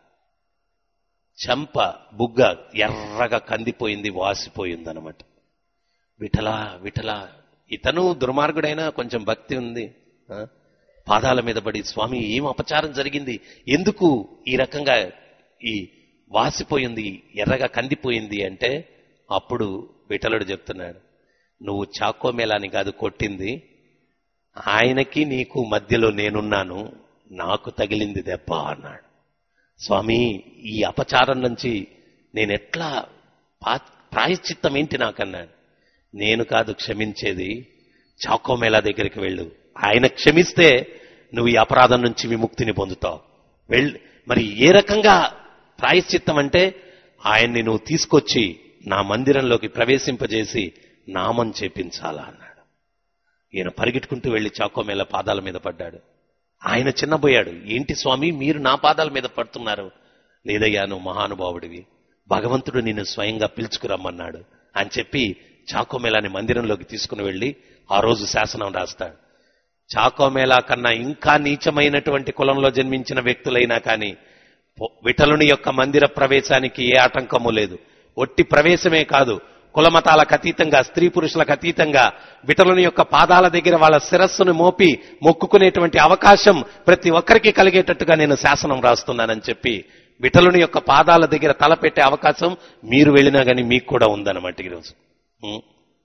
చెంప బుగ్గ ఎర్రగా కందిపోయింది వాసిపోయిందనమాట విఠల విఠల ఇతను దుర్మార్గుడైనా కొంచెం భక్తి ఉంది ఆ? పాదాల మీద పడి స్వామి ఏం అపచారం జరిగింది ఎందుకు ఈ రకంగా ఈ వాసిపోయింది ఎర్రగా కందిపోయింది అంటే అప్పుడు విఠలుడు చెప్తున్నాడు నువ్వు చాకో మేళాని కాదు కొట్టింది ఆయనకి నీకు మధ్యలో నేనున్నాను నాకు తగిలింది దెబ్బ అన్నాడు స్వామి ఈ అపచారం నుంచి నేనెట్లా పా- ప్రాయశ్చిత్తం ఏంటి నాకన్నాడు నేను కాదు క్షమించేది చాకోమేళా దగ్గరికి వెళ్ళు ఆయన క్షమిస్తే నువ్వు ఈ అపరాధం నుంచి విముక్తిని పొందుతావు వెళ్ మరి ఏ రకంగా ప్రాయశ్చిత్తం అంటే ఆయన్ని నువ్వు తీసుకొచ్చి నా మందిరంలోకి ప్రవేశింపజేసి నామం చేపించాలా అన్నాడు ఈయన పరిగెట్టుకుంటూ వెళ్లి చాకోమేళ పాదాల మీద పడ్డాడు ఆయన చిన్నబోయాడు ఏంటి స్వామి మీరు నా పాదాల మీద పడుతున్నారు లేదయ్యా నువ్వు మహానుభావుడివి భగవంతుడు నిన్ను స్వయంగా పిలుచుకురమ్మన్నాడు అని చెప్పి చాకోమేళాని మందిరంలోకి తీసుకుని వెళ్లి ఆ రోజు శాసనం రాస్తాడు చాకోమేళా కన్నా ఇంకా నీచమైనటువంటి కులంలో జన్మించిన వ్యక్తులైనా కానీ పొ- విఠలుని యొక్క మందిర ప్రవేశానికి ఏ ఆటంకము లేదు ఒట్టి ప్రవేశమే కాదు కులమతాలకు అతీతంగా స్త్రీ పురుషులకు అతీతంగా విఠలుని యొక్క పాదాల దగ్గర వాళ్ళ శిరస్సును మోపి మొక్కుకునేటువంటి అవకాశం ప్రతి ఒక్కరికి కలిగేటట్టుగా నేను శాసనం రాస్తున్నానని చెప్పి విఠలుని యొక్క పాదాల దగ్గర తలపెట్టే అవకాశం మీరు వెళ్ళినా గానీ మీకు కూడా ఉందన్నమాట ఈరోజు ఉం.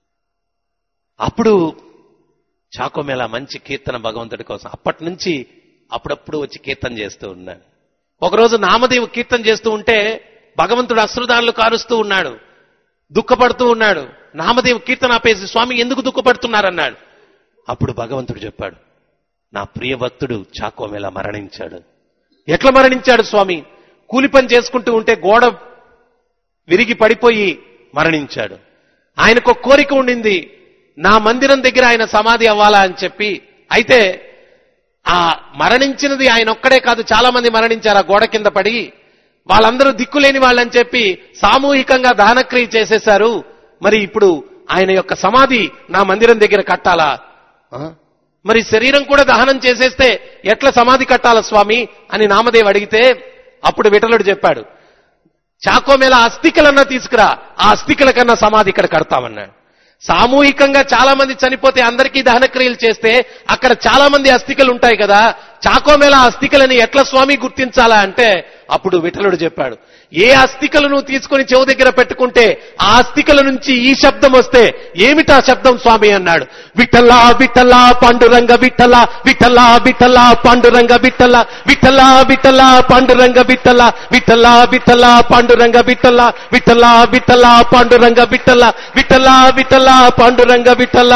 అప్పుడు చాకోమేళ మంచి కీర్తన భగవంతుడి కోసం అప్పటి నుంచి అప్పుడప్పుడు వచ్చి కీర్తన చేస్తూ ఉన్నాడు ఒకరోజు నామదేవు కీర్తన చేస్తూ ఉంటే భగవంతుడు అశ్రుదానులు కారుస్తూ ఉన్నాడు దుఃఖపడుతూ ఉన్నాడు నామదేవు కీర్తన ఆపేసి స్వామి ఎందుకు దుఃఖపడుతున్నారన్నాడు అప్పుడు భగవంతుడు చెప్పాడు నా ప్రియ భక్తుడు చాకోమేళ మరణించాడు ఎట్లా మరణించాడు స్వామి కూలి పని చేసుకుంటూ ఉంటే గోడ విరిగి పడిపోయి మరణించాడు ఆయనకు ఒక కోరిక ఉండింది నా మందిరం దగ్గర ఆయన సమాధి అవ్వాలా అని చెప్పి అయితే ఆ మరణించినది ఆయన ఒక్కడే కాదు చాలా మంది మరణించారు ఆ గోడ కింద పడి వాళ్ళందరూ దిక్కులేని వాళ్ళని చెప్పి సామూహికంగా దానక్రియ చేసేశారు మరి ఇప్పుడు ఆయన యొక్క సమాధి నా మందిరం దగ్గర కట్టాలా ఆ? మరి శరీరం కూడా దహనం చేసేస్తే ఎట్లా సమాధి కట్టాలా స్వామి అని నామదేవ్ అడిగితే అప్పుడు విఠలుడు చెప్పాడు చాకోమేళ అస్థికలన్నా తీసుకురా ఆ అస్థికల కన్నా సమాధి ఇక్కడ కడతామన్నాడు సామూహికంగా చాలా మంది చనిపోతే అందరికీ దహనక్రియలు చేస్తే అక్కడ చాలా మంది అస్థికలు ఉంటాయి కదా చాకోమేళ అస్థికలని ఎట్లా స్వామి గుర్తించాలా అంటే అప్పుడు విఠలుడు చెప్పాడు ఏ అస్థికలు నువ్వు తీసుకొని చెవు దగ్గర పెట్టుకుంటే ఆ అస్థికల నుంచి ఈ శబ్దం వస్తే ఏమిటా శబ్దం స్వామి అన్నాడు విఠలా విఠలా పాండురంగ విఠల విఠలా విఠలా పాండురంగ విఠల విఠలా విఠలా పాండురంగ విఠల విఠలా విఠలా పాండురంగ విఠల విఠలా విఠలా పాండురంగ విఠల విఠలా విఠలా పాండురంగ విఠల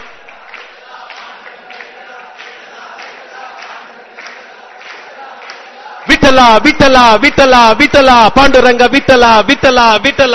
విఠల విఠల విఠల విఠల పాండురంగ విఠల విఠల విఠల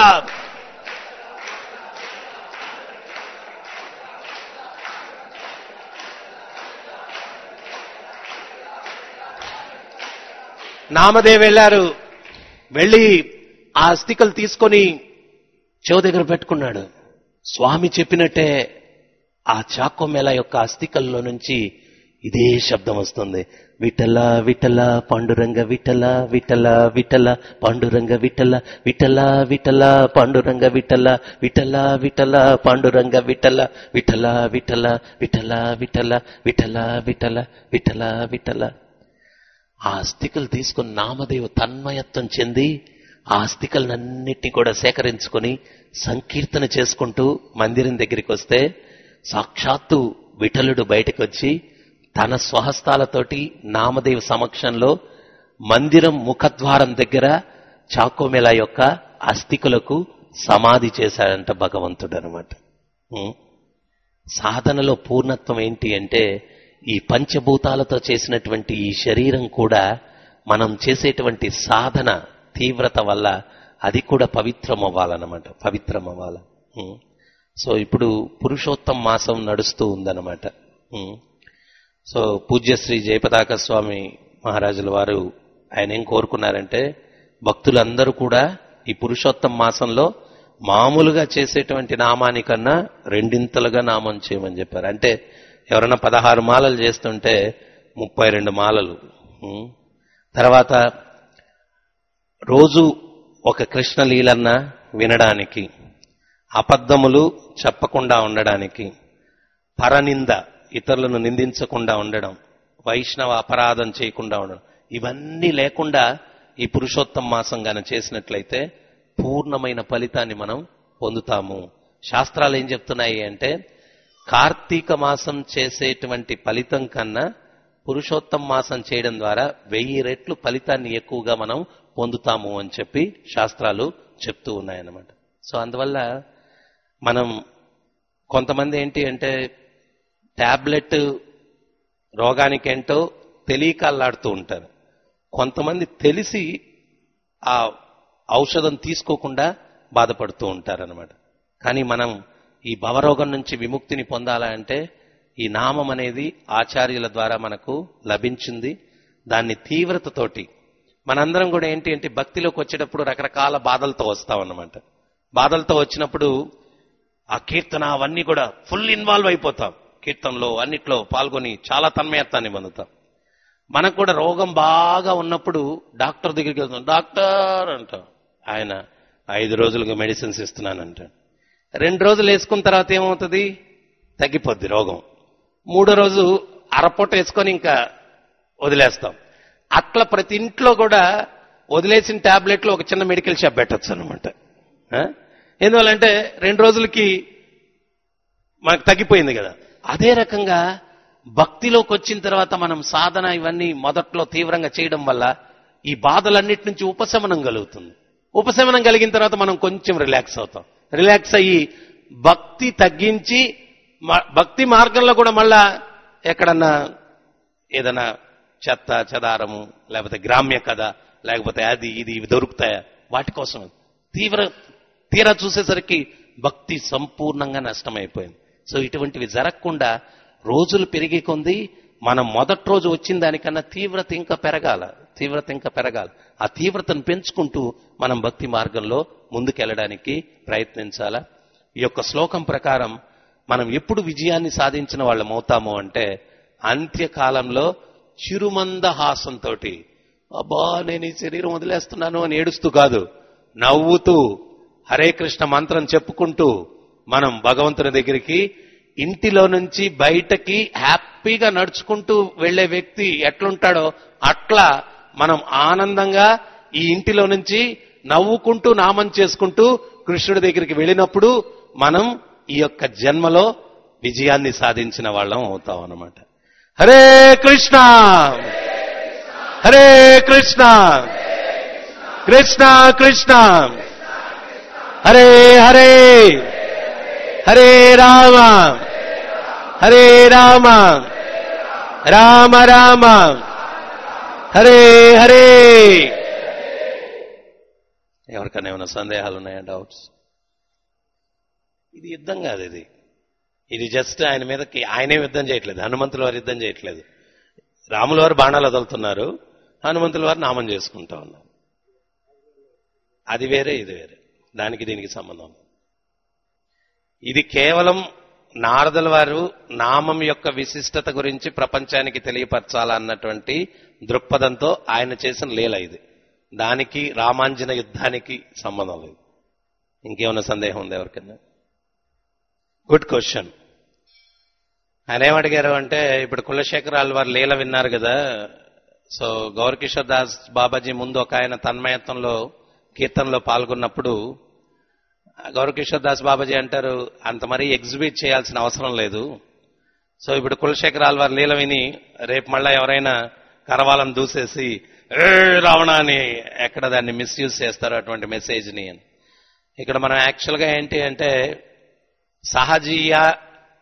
నామదేవ్ వెళ్ళారు వెళ్ళి ఆ అస్థికలు తీసుకొని చెవు దగ్గర పెట్టుకున్నాడు స్వామి చెప్పినట్టే ఆ చాకోమేళ యొక్క అస్థికల్లో నుంచి ఇదే శబ్దం వస్తుంది విఠల విఠల పాండురంగ విఠల విఠల విఠల పాండురంగ విఠల విఠల విఠల పాండురంగ విఠల విఠల విఠల పాండురంగ విఠల విఠల విఠల విఠల విఠల విఠల విఠల విఠల విఠల ఆ అస్థికలు తీసుకుని నామదేవు తన్మయత్వం చెంది ఆ అస్థికలన్నిటినీ కూడా సేకరించుకొని సంకీర్తన చేసుకుంటూ మందిరం దగ్గరికి వస్తే సాక్షాత్తు విఠలుడు బయటకు వచ్చి తన స్వహస్తాలతోటి నామదేవ్ సమక్షంలో మందిరం ముఖద్వారం దగ్గర చాకోమెల యొక్క అస్థికులకు సమాధి చేశాడంట భగవంతుడు అనమాట సాధనలో పూర్ణత్వం ఏంటి అంటే ఈ పంచభూతాలతో చేసినటువంటి ఈ శరీరం కూడా మనం చేసేటువంటి సాధన తీవ్రత వల్ల అది కూడా పవిత్రం అవ్వాలన్నమాట పవిత్రం అవ్వాలి ఉం. సో ఇప్పుడు పురుషోత్తం మాసం నడుస్తూ ఉందన్నమాట ఉం. సో పూజ్యశ్రీ జయపతాక స్వామి మహారాజుల వారు ఆయన ఏం కోరుకున్నారంటే భక్తులందరూ కూడా ఈ పురుషోత్తం మాసంలో మామూలుగా చేసేటువంటి నామానికన్నా రెండింతలుగా నామం చేయమని చెప్పారు అంటే ఎవరైనా పదహారు మాలలు చేస్తుంటే ముప్పై రెండు మాలలు ఉం. తర్వాత రోజు ఒక కృష్ణ లీలన్న వినడానికి అబద్ధములు చెప్పకుండా ఉండడానికి పరనింద ఇతరులను నిందించకుండా ఉండడం వైష్ణవ అపరాధం చేయకుండా ఉండడం ఇవన్నీ లేకుండా ఈ పురుషోత్తం మాసం గాన చేసినట్లయితే పూర్ణమైన ఫలితాన్ని మనం పొందుతాము శాస్త్రాలు ఏం చెప్తున్నాయి అంటే కార్తీక మాసం చేసేటువంటి ఫలితం కన్నా పురుషోత్తం మాసం చేయడం ద్వారా వెయ్యి రెట్లు ఫలితాన్ని ఎక్కువగా మనం పొందుతాము అని చెప్పి శాస్త్రాలు చెప్తూ ఉన్నాయన్నమాట సో అందువల్ల మనం కొంతమంది ఏంటి అంటే టాబ్లెట్ రోగానికేంటో తెలియక అల్లాడుతూ ఉంటారు కొంతమంది తెలిసి ఆ ఔషధం తీసుకోకుండా బాధపడుతూ ఉంటారనమాట కానీ మనం ఈ భవరోగం నుంచి విముక్తిని పొందాలంటే ఈ నామం అనేది ఆచార్యుల ద్వారా మనకు లభించింది దాన్ని తీవ్రతతోటి మనందరం కూడా ఏంటి అంటే భక్తిలోకి వచ్చేటప్పుడు రకరకాల బాధలతో వస్తామన్నమాట బాధలతో వచ్చినప్పుడు ఆ కీర్తన అవన్నీ కూడా ఫుల్ ఇన్వాల్వ్ అయిపోతాం కీర్తనలో అన్నిట్లో పాల్గొని చాలా తన్మయత్వాన్ని పొందుతాం మనకు కూడా రోగం బాగా ఉన్నప్పుడు డాక్టర్ దగ్గరికి వెళ్తాం డాక్టర్ అంటాం ఆయన ఐదు రోజులుగా మెడిసిన్స్ ఇస్తున్నానంట రెండు రోజులు వేసుకున్న తర్వాత ఏమవుతుంది తగ్గిపోద్ది రోగం మూడో రోజు అరపొట్ట వేసుకొని ఇంకా వదిలేస్తాం అట్లా ప్రతి ఇంట్లో కూడా వదిలేసిన టాబ్లెట్లు ఒక చిన్న మెడికల్ షాప్ పెట్టచ్చు అనమాట ఎందువల్లంటే రెండు రోజులకి మనకు తగ్గిపోయింది కదా అదే రకంగా భక్తిలోకి వచ్చిన తర్వాత మనం సాధన ఇవన్నీ మొదట్లో తీవ్రంగా చేయడం వల్ల ఈ బాధలన్నిటి నుంచి ఉపశమనం కలుగుతుంది ఉపశమనం కలిగిన తర్వాత మనం కొంచెం రిలాక్స్ అవుతాం రిలాక్స్ అయ్యి భక్తి తగ్గించి మ- భక్తి మార్గంలో కూడా మళ్ళా ఎక్కడన్నా ఏదైనా చెత్త చెదారము లేకపోతే గ్రామ్య కథ లేకపోతే అది ఇది ఇవి దొరుకుతాయా వాటి కోసం తీవ్ర తీరా చూసేసరికి భక్తి సంపూర్ణంగా నష్టమైపోయింది సో ఇటువంటివి జరగకుండా రోజులు పెరిగే కొంది మనం మొదటి రోజు వచ్చిన దానికన్నా తీవ్రత ఇంకా పెరగాల తీవ్రత ఇంకా పెరగాలి ఆ తీవ్రతను పెంచుకుంటూ మనం భక్తి మార్గంలో ముందుకెళ్ళడానికి ప్రయత్నించాలా ఈ యొక్క శ్లోకం ప్రకారం మనం ఎప్పుడు విజయాన్ని సాధించిన వాళ్ళం అవుతాము అంటే అంత్యకాలంలో చిరుమంద హాసంతో అబ్బా నేను ఈ శరీరం వదిలేస్తున్నాను అని ఏడుస్తూ కాదు నవ్వుతూ హరే కృష్ణ మంత్రం చెప్పుకుంటూ మనం భగవంతుని దగ్గరికి ఇంటిలో నుంచి బయటకి హ్యాపీగా నడుచుకుంటూ వెళ్లే వ్యక్తి ఎట్లుంటాడో అట్లా మనం ఆనందంగా ఈ ఇంటిలో నుంచి నవ్వుకుంటూ నామం చేసుకుంటూ కృష్ణుడి దగ్గరికి వెళ్ళినప్పుడు మనం ఈ యొక్క జన్మలో విజయాన్ని సాధించిన వాళ్ళం అవుతాం అన్నమాట హరే కృష్ణ హరే కృష్ణ కృష్ణ కృష్ణ హరే హరే హరే రామ హరే రామ రామ రామ హరే హరే ఎవరికైనా ఏమైనా సందేహాలు ఉన్నాయా డౌట్స్ ఇది యుద్ధం కాదు ఇది ఇది జస్ట్ ఆయన మీదకి ఆయనే యుద్ధం చేయట్లేదు హనుమంతుల వారు యుద్ధం చేయట్లేదు రాముల వారు బాణాలు వదులుతున్నారు హనుమంతుల వారు నామం చేసుకుంటా ఉన్నారు అది వేరే ఇది వేరే దానికి దీనికి సంబంధం ఇది కేవలం నారదుల వారు నామం యొక్క విశిష్టత గురించి ప్రపంచానికి తెలియపరచాలన్నటువంటి దృక్పథంతో ఆయన చేసిన లీల ఇది దానికి రామాంజన యుద్ధానికి సంబంధం లేదు ఇంకేమైనా సందేహం ఉంది ఎవరికైనా గుడ్ క్వశ్చన్ ఆయన ఏమడిగారు అంటే ఇప్పుడు కులశేఖరాలు వారు లీల విన్నారు కదా సో గౌరకిషోర్ దాస్ బాబాజీ ముందు ఒక ఆయన తన్మయత్వంలో కీర్తనలో పాల్గొన్నప్పుడు గౌరకిషోర్ దాస్ బాబాజీ అంటారు అంత మరీ ఎగ్జిబిట్ చేయాల్సిన అవసరం లేదు సో ఇప్పుడు కులశేఖరాలు వారి లీల విని రేపు మళ్ళా ఎవరైనా కరవాలను దూసేసి "ఏ రావణ అని ఎక్కడ దాన్ని మిస్యూజ్ చేస్తారు అటువంటి మెసేజ్ని అని ఇక్కడ మనం యాక్చువల్గా ఏంటి అంటే సహజీయ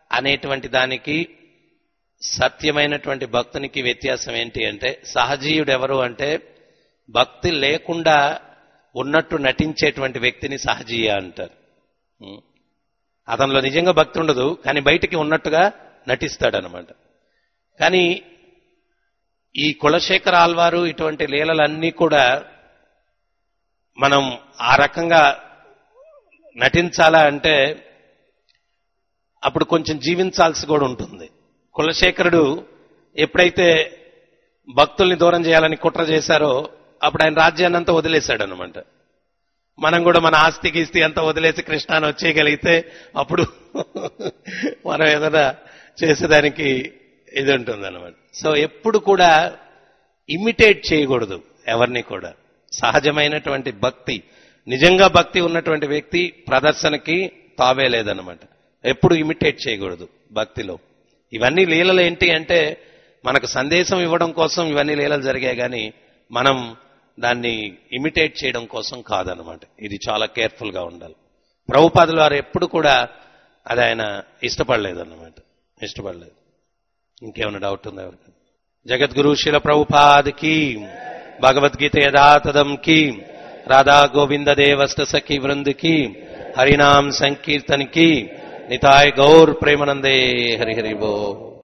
అనేటువంటి దానికి సత్యమైనటువంటి భక్తునికి వ్యత్యాసం ఏంటి అంటే సహజీయుడు ఎవరు అంటే భక్తి లేకుండా ఉన్నట్టు నటించేటువంటి వ్యక్తిని సహజీయ అంటారు ఉం. అతనిలో నిజంగా భక్తి ఉండదు కానీ బయటికి ఉన్నట్టుగా నటిస్తాడనమాట కానీ ఈ కులశేఖర ఆల్వారు ఇటువంటి లీలలన్నీ కూడా మనం ఆ రకంగా నటించాలా అంటే అప్పుడు కొంచెం జీవించాల్సి కూడా ఉంటుంది కులశేఖరుడు ఎప్పుడైతే భక్తుల్ని దూరం చేయాలని కుట్ర చేశారో అప్పుడు ఆయన రాజ్యాన్ని అంతా వదిలేశాడు అనమాట మనం కూడా మన ఆస్తి గీస్తి అంతా వదిలేసి కృష్ణాన్ని వచ్చేయగలిగితే అప్పుడు మనం ఏదైనా చేసేదానికి ఇది ఉంటుంది అనమాట సో ఎప్పుడు కూడా ఇమిటేట్ చేయకూడదు ఎవరిని కూడా సహజమైనటువంటి భక్తి నిజంగా భక్తి ఉన్నటువంటి వ్యక్తి ప్రదర్శనకి తావే లేదనమాట ఎప్పుడు ఇమిటేట్ చేయకూడదు భక్తిలో ఇవన్నీ లీలలు ఏంటి అంటే మనకు సందేశం ఇవ్వడం కోసం ఇవన్నీ లీలలు జరిగాయి కానీ మనం దాన్ని ఇమిటేట్ చేయడం కోసం కాదనమాట ఇది చాలా కేర్ఫుల్ గా ఉండాలి ప్రభుపాదులు వారు ఎప్పుడు కూడా అది ఆయన ఇష్టపడలేదన్నమాట ఇష్టపడలేదు ఇంకేమైనా డౌట్ ఉందా ఎవరికి జగద్గురు శిల ప్రభుపాద్ కి భగవద్గీత యథాతథం కి రాధా గోవింద దేవస్ట సఖి వృంద్ కి హరినామ్ సంకీర్తన్ కి నితాయ్ గౌర్ ప్రేమనందే హరి హరి బో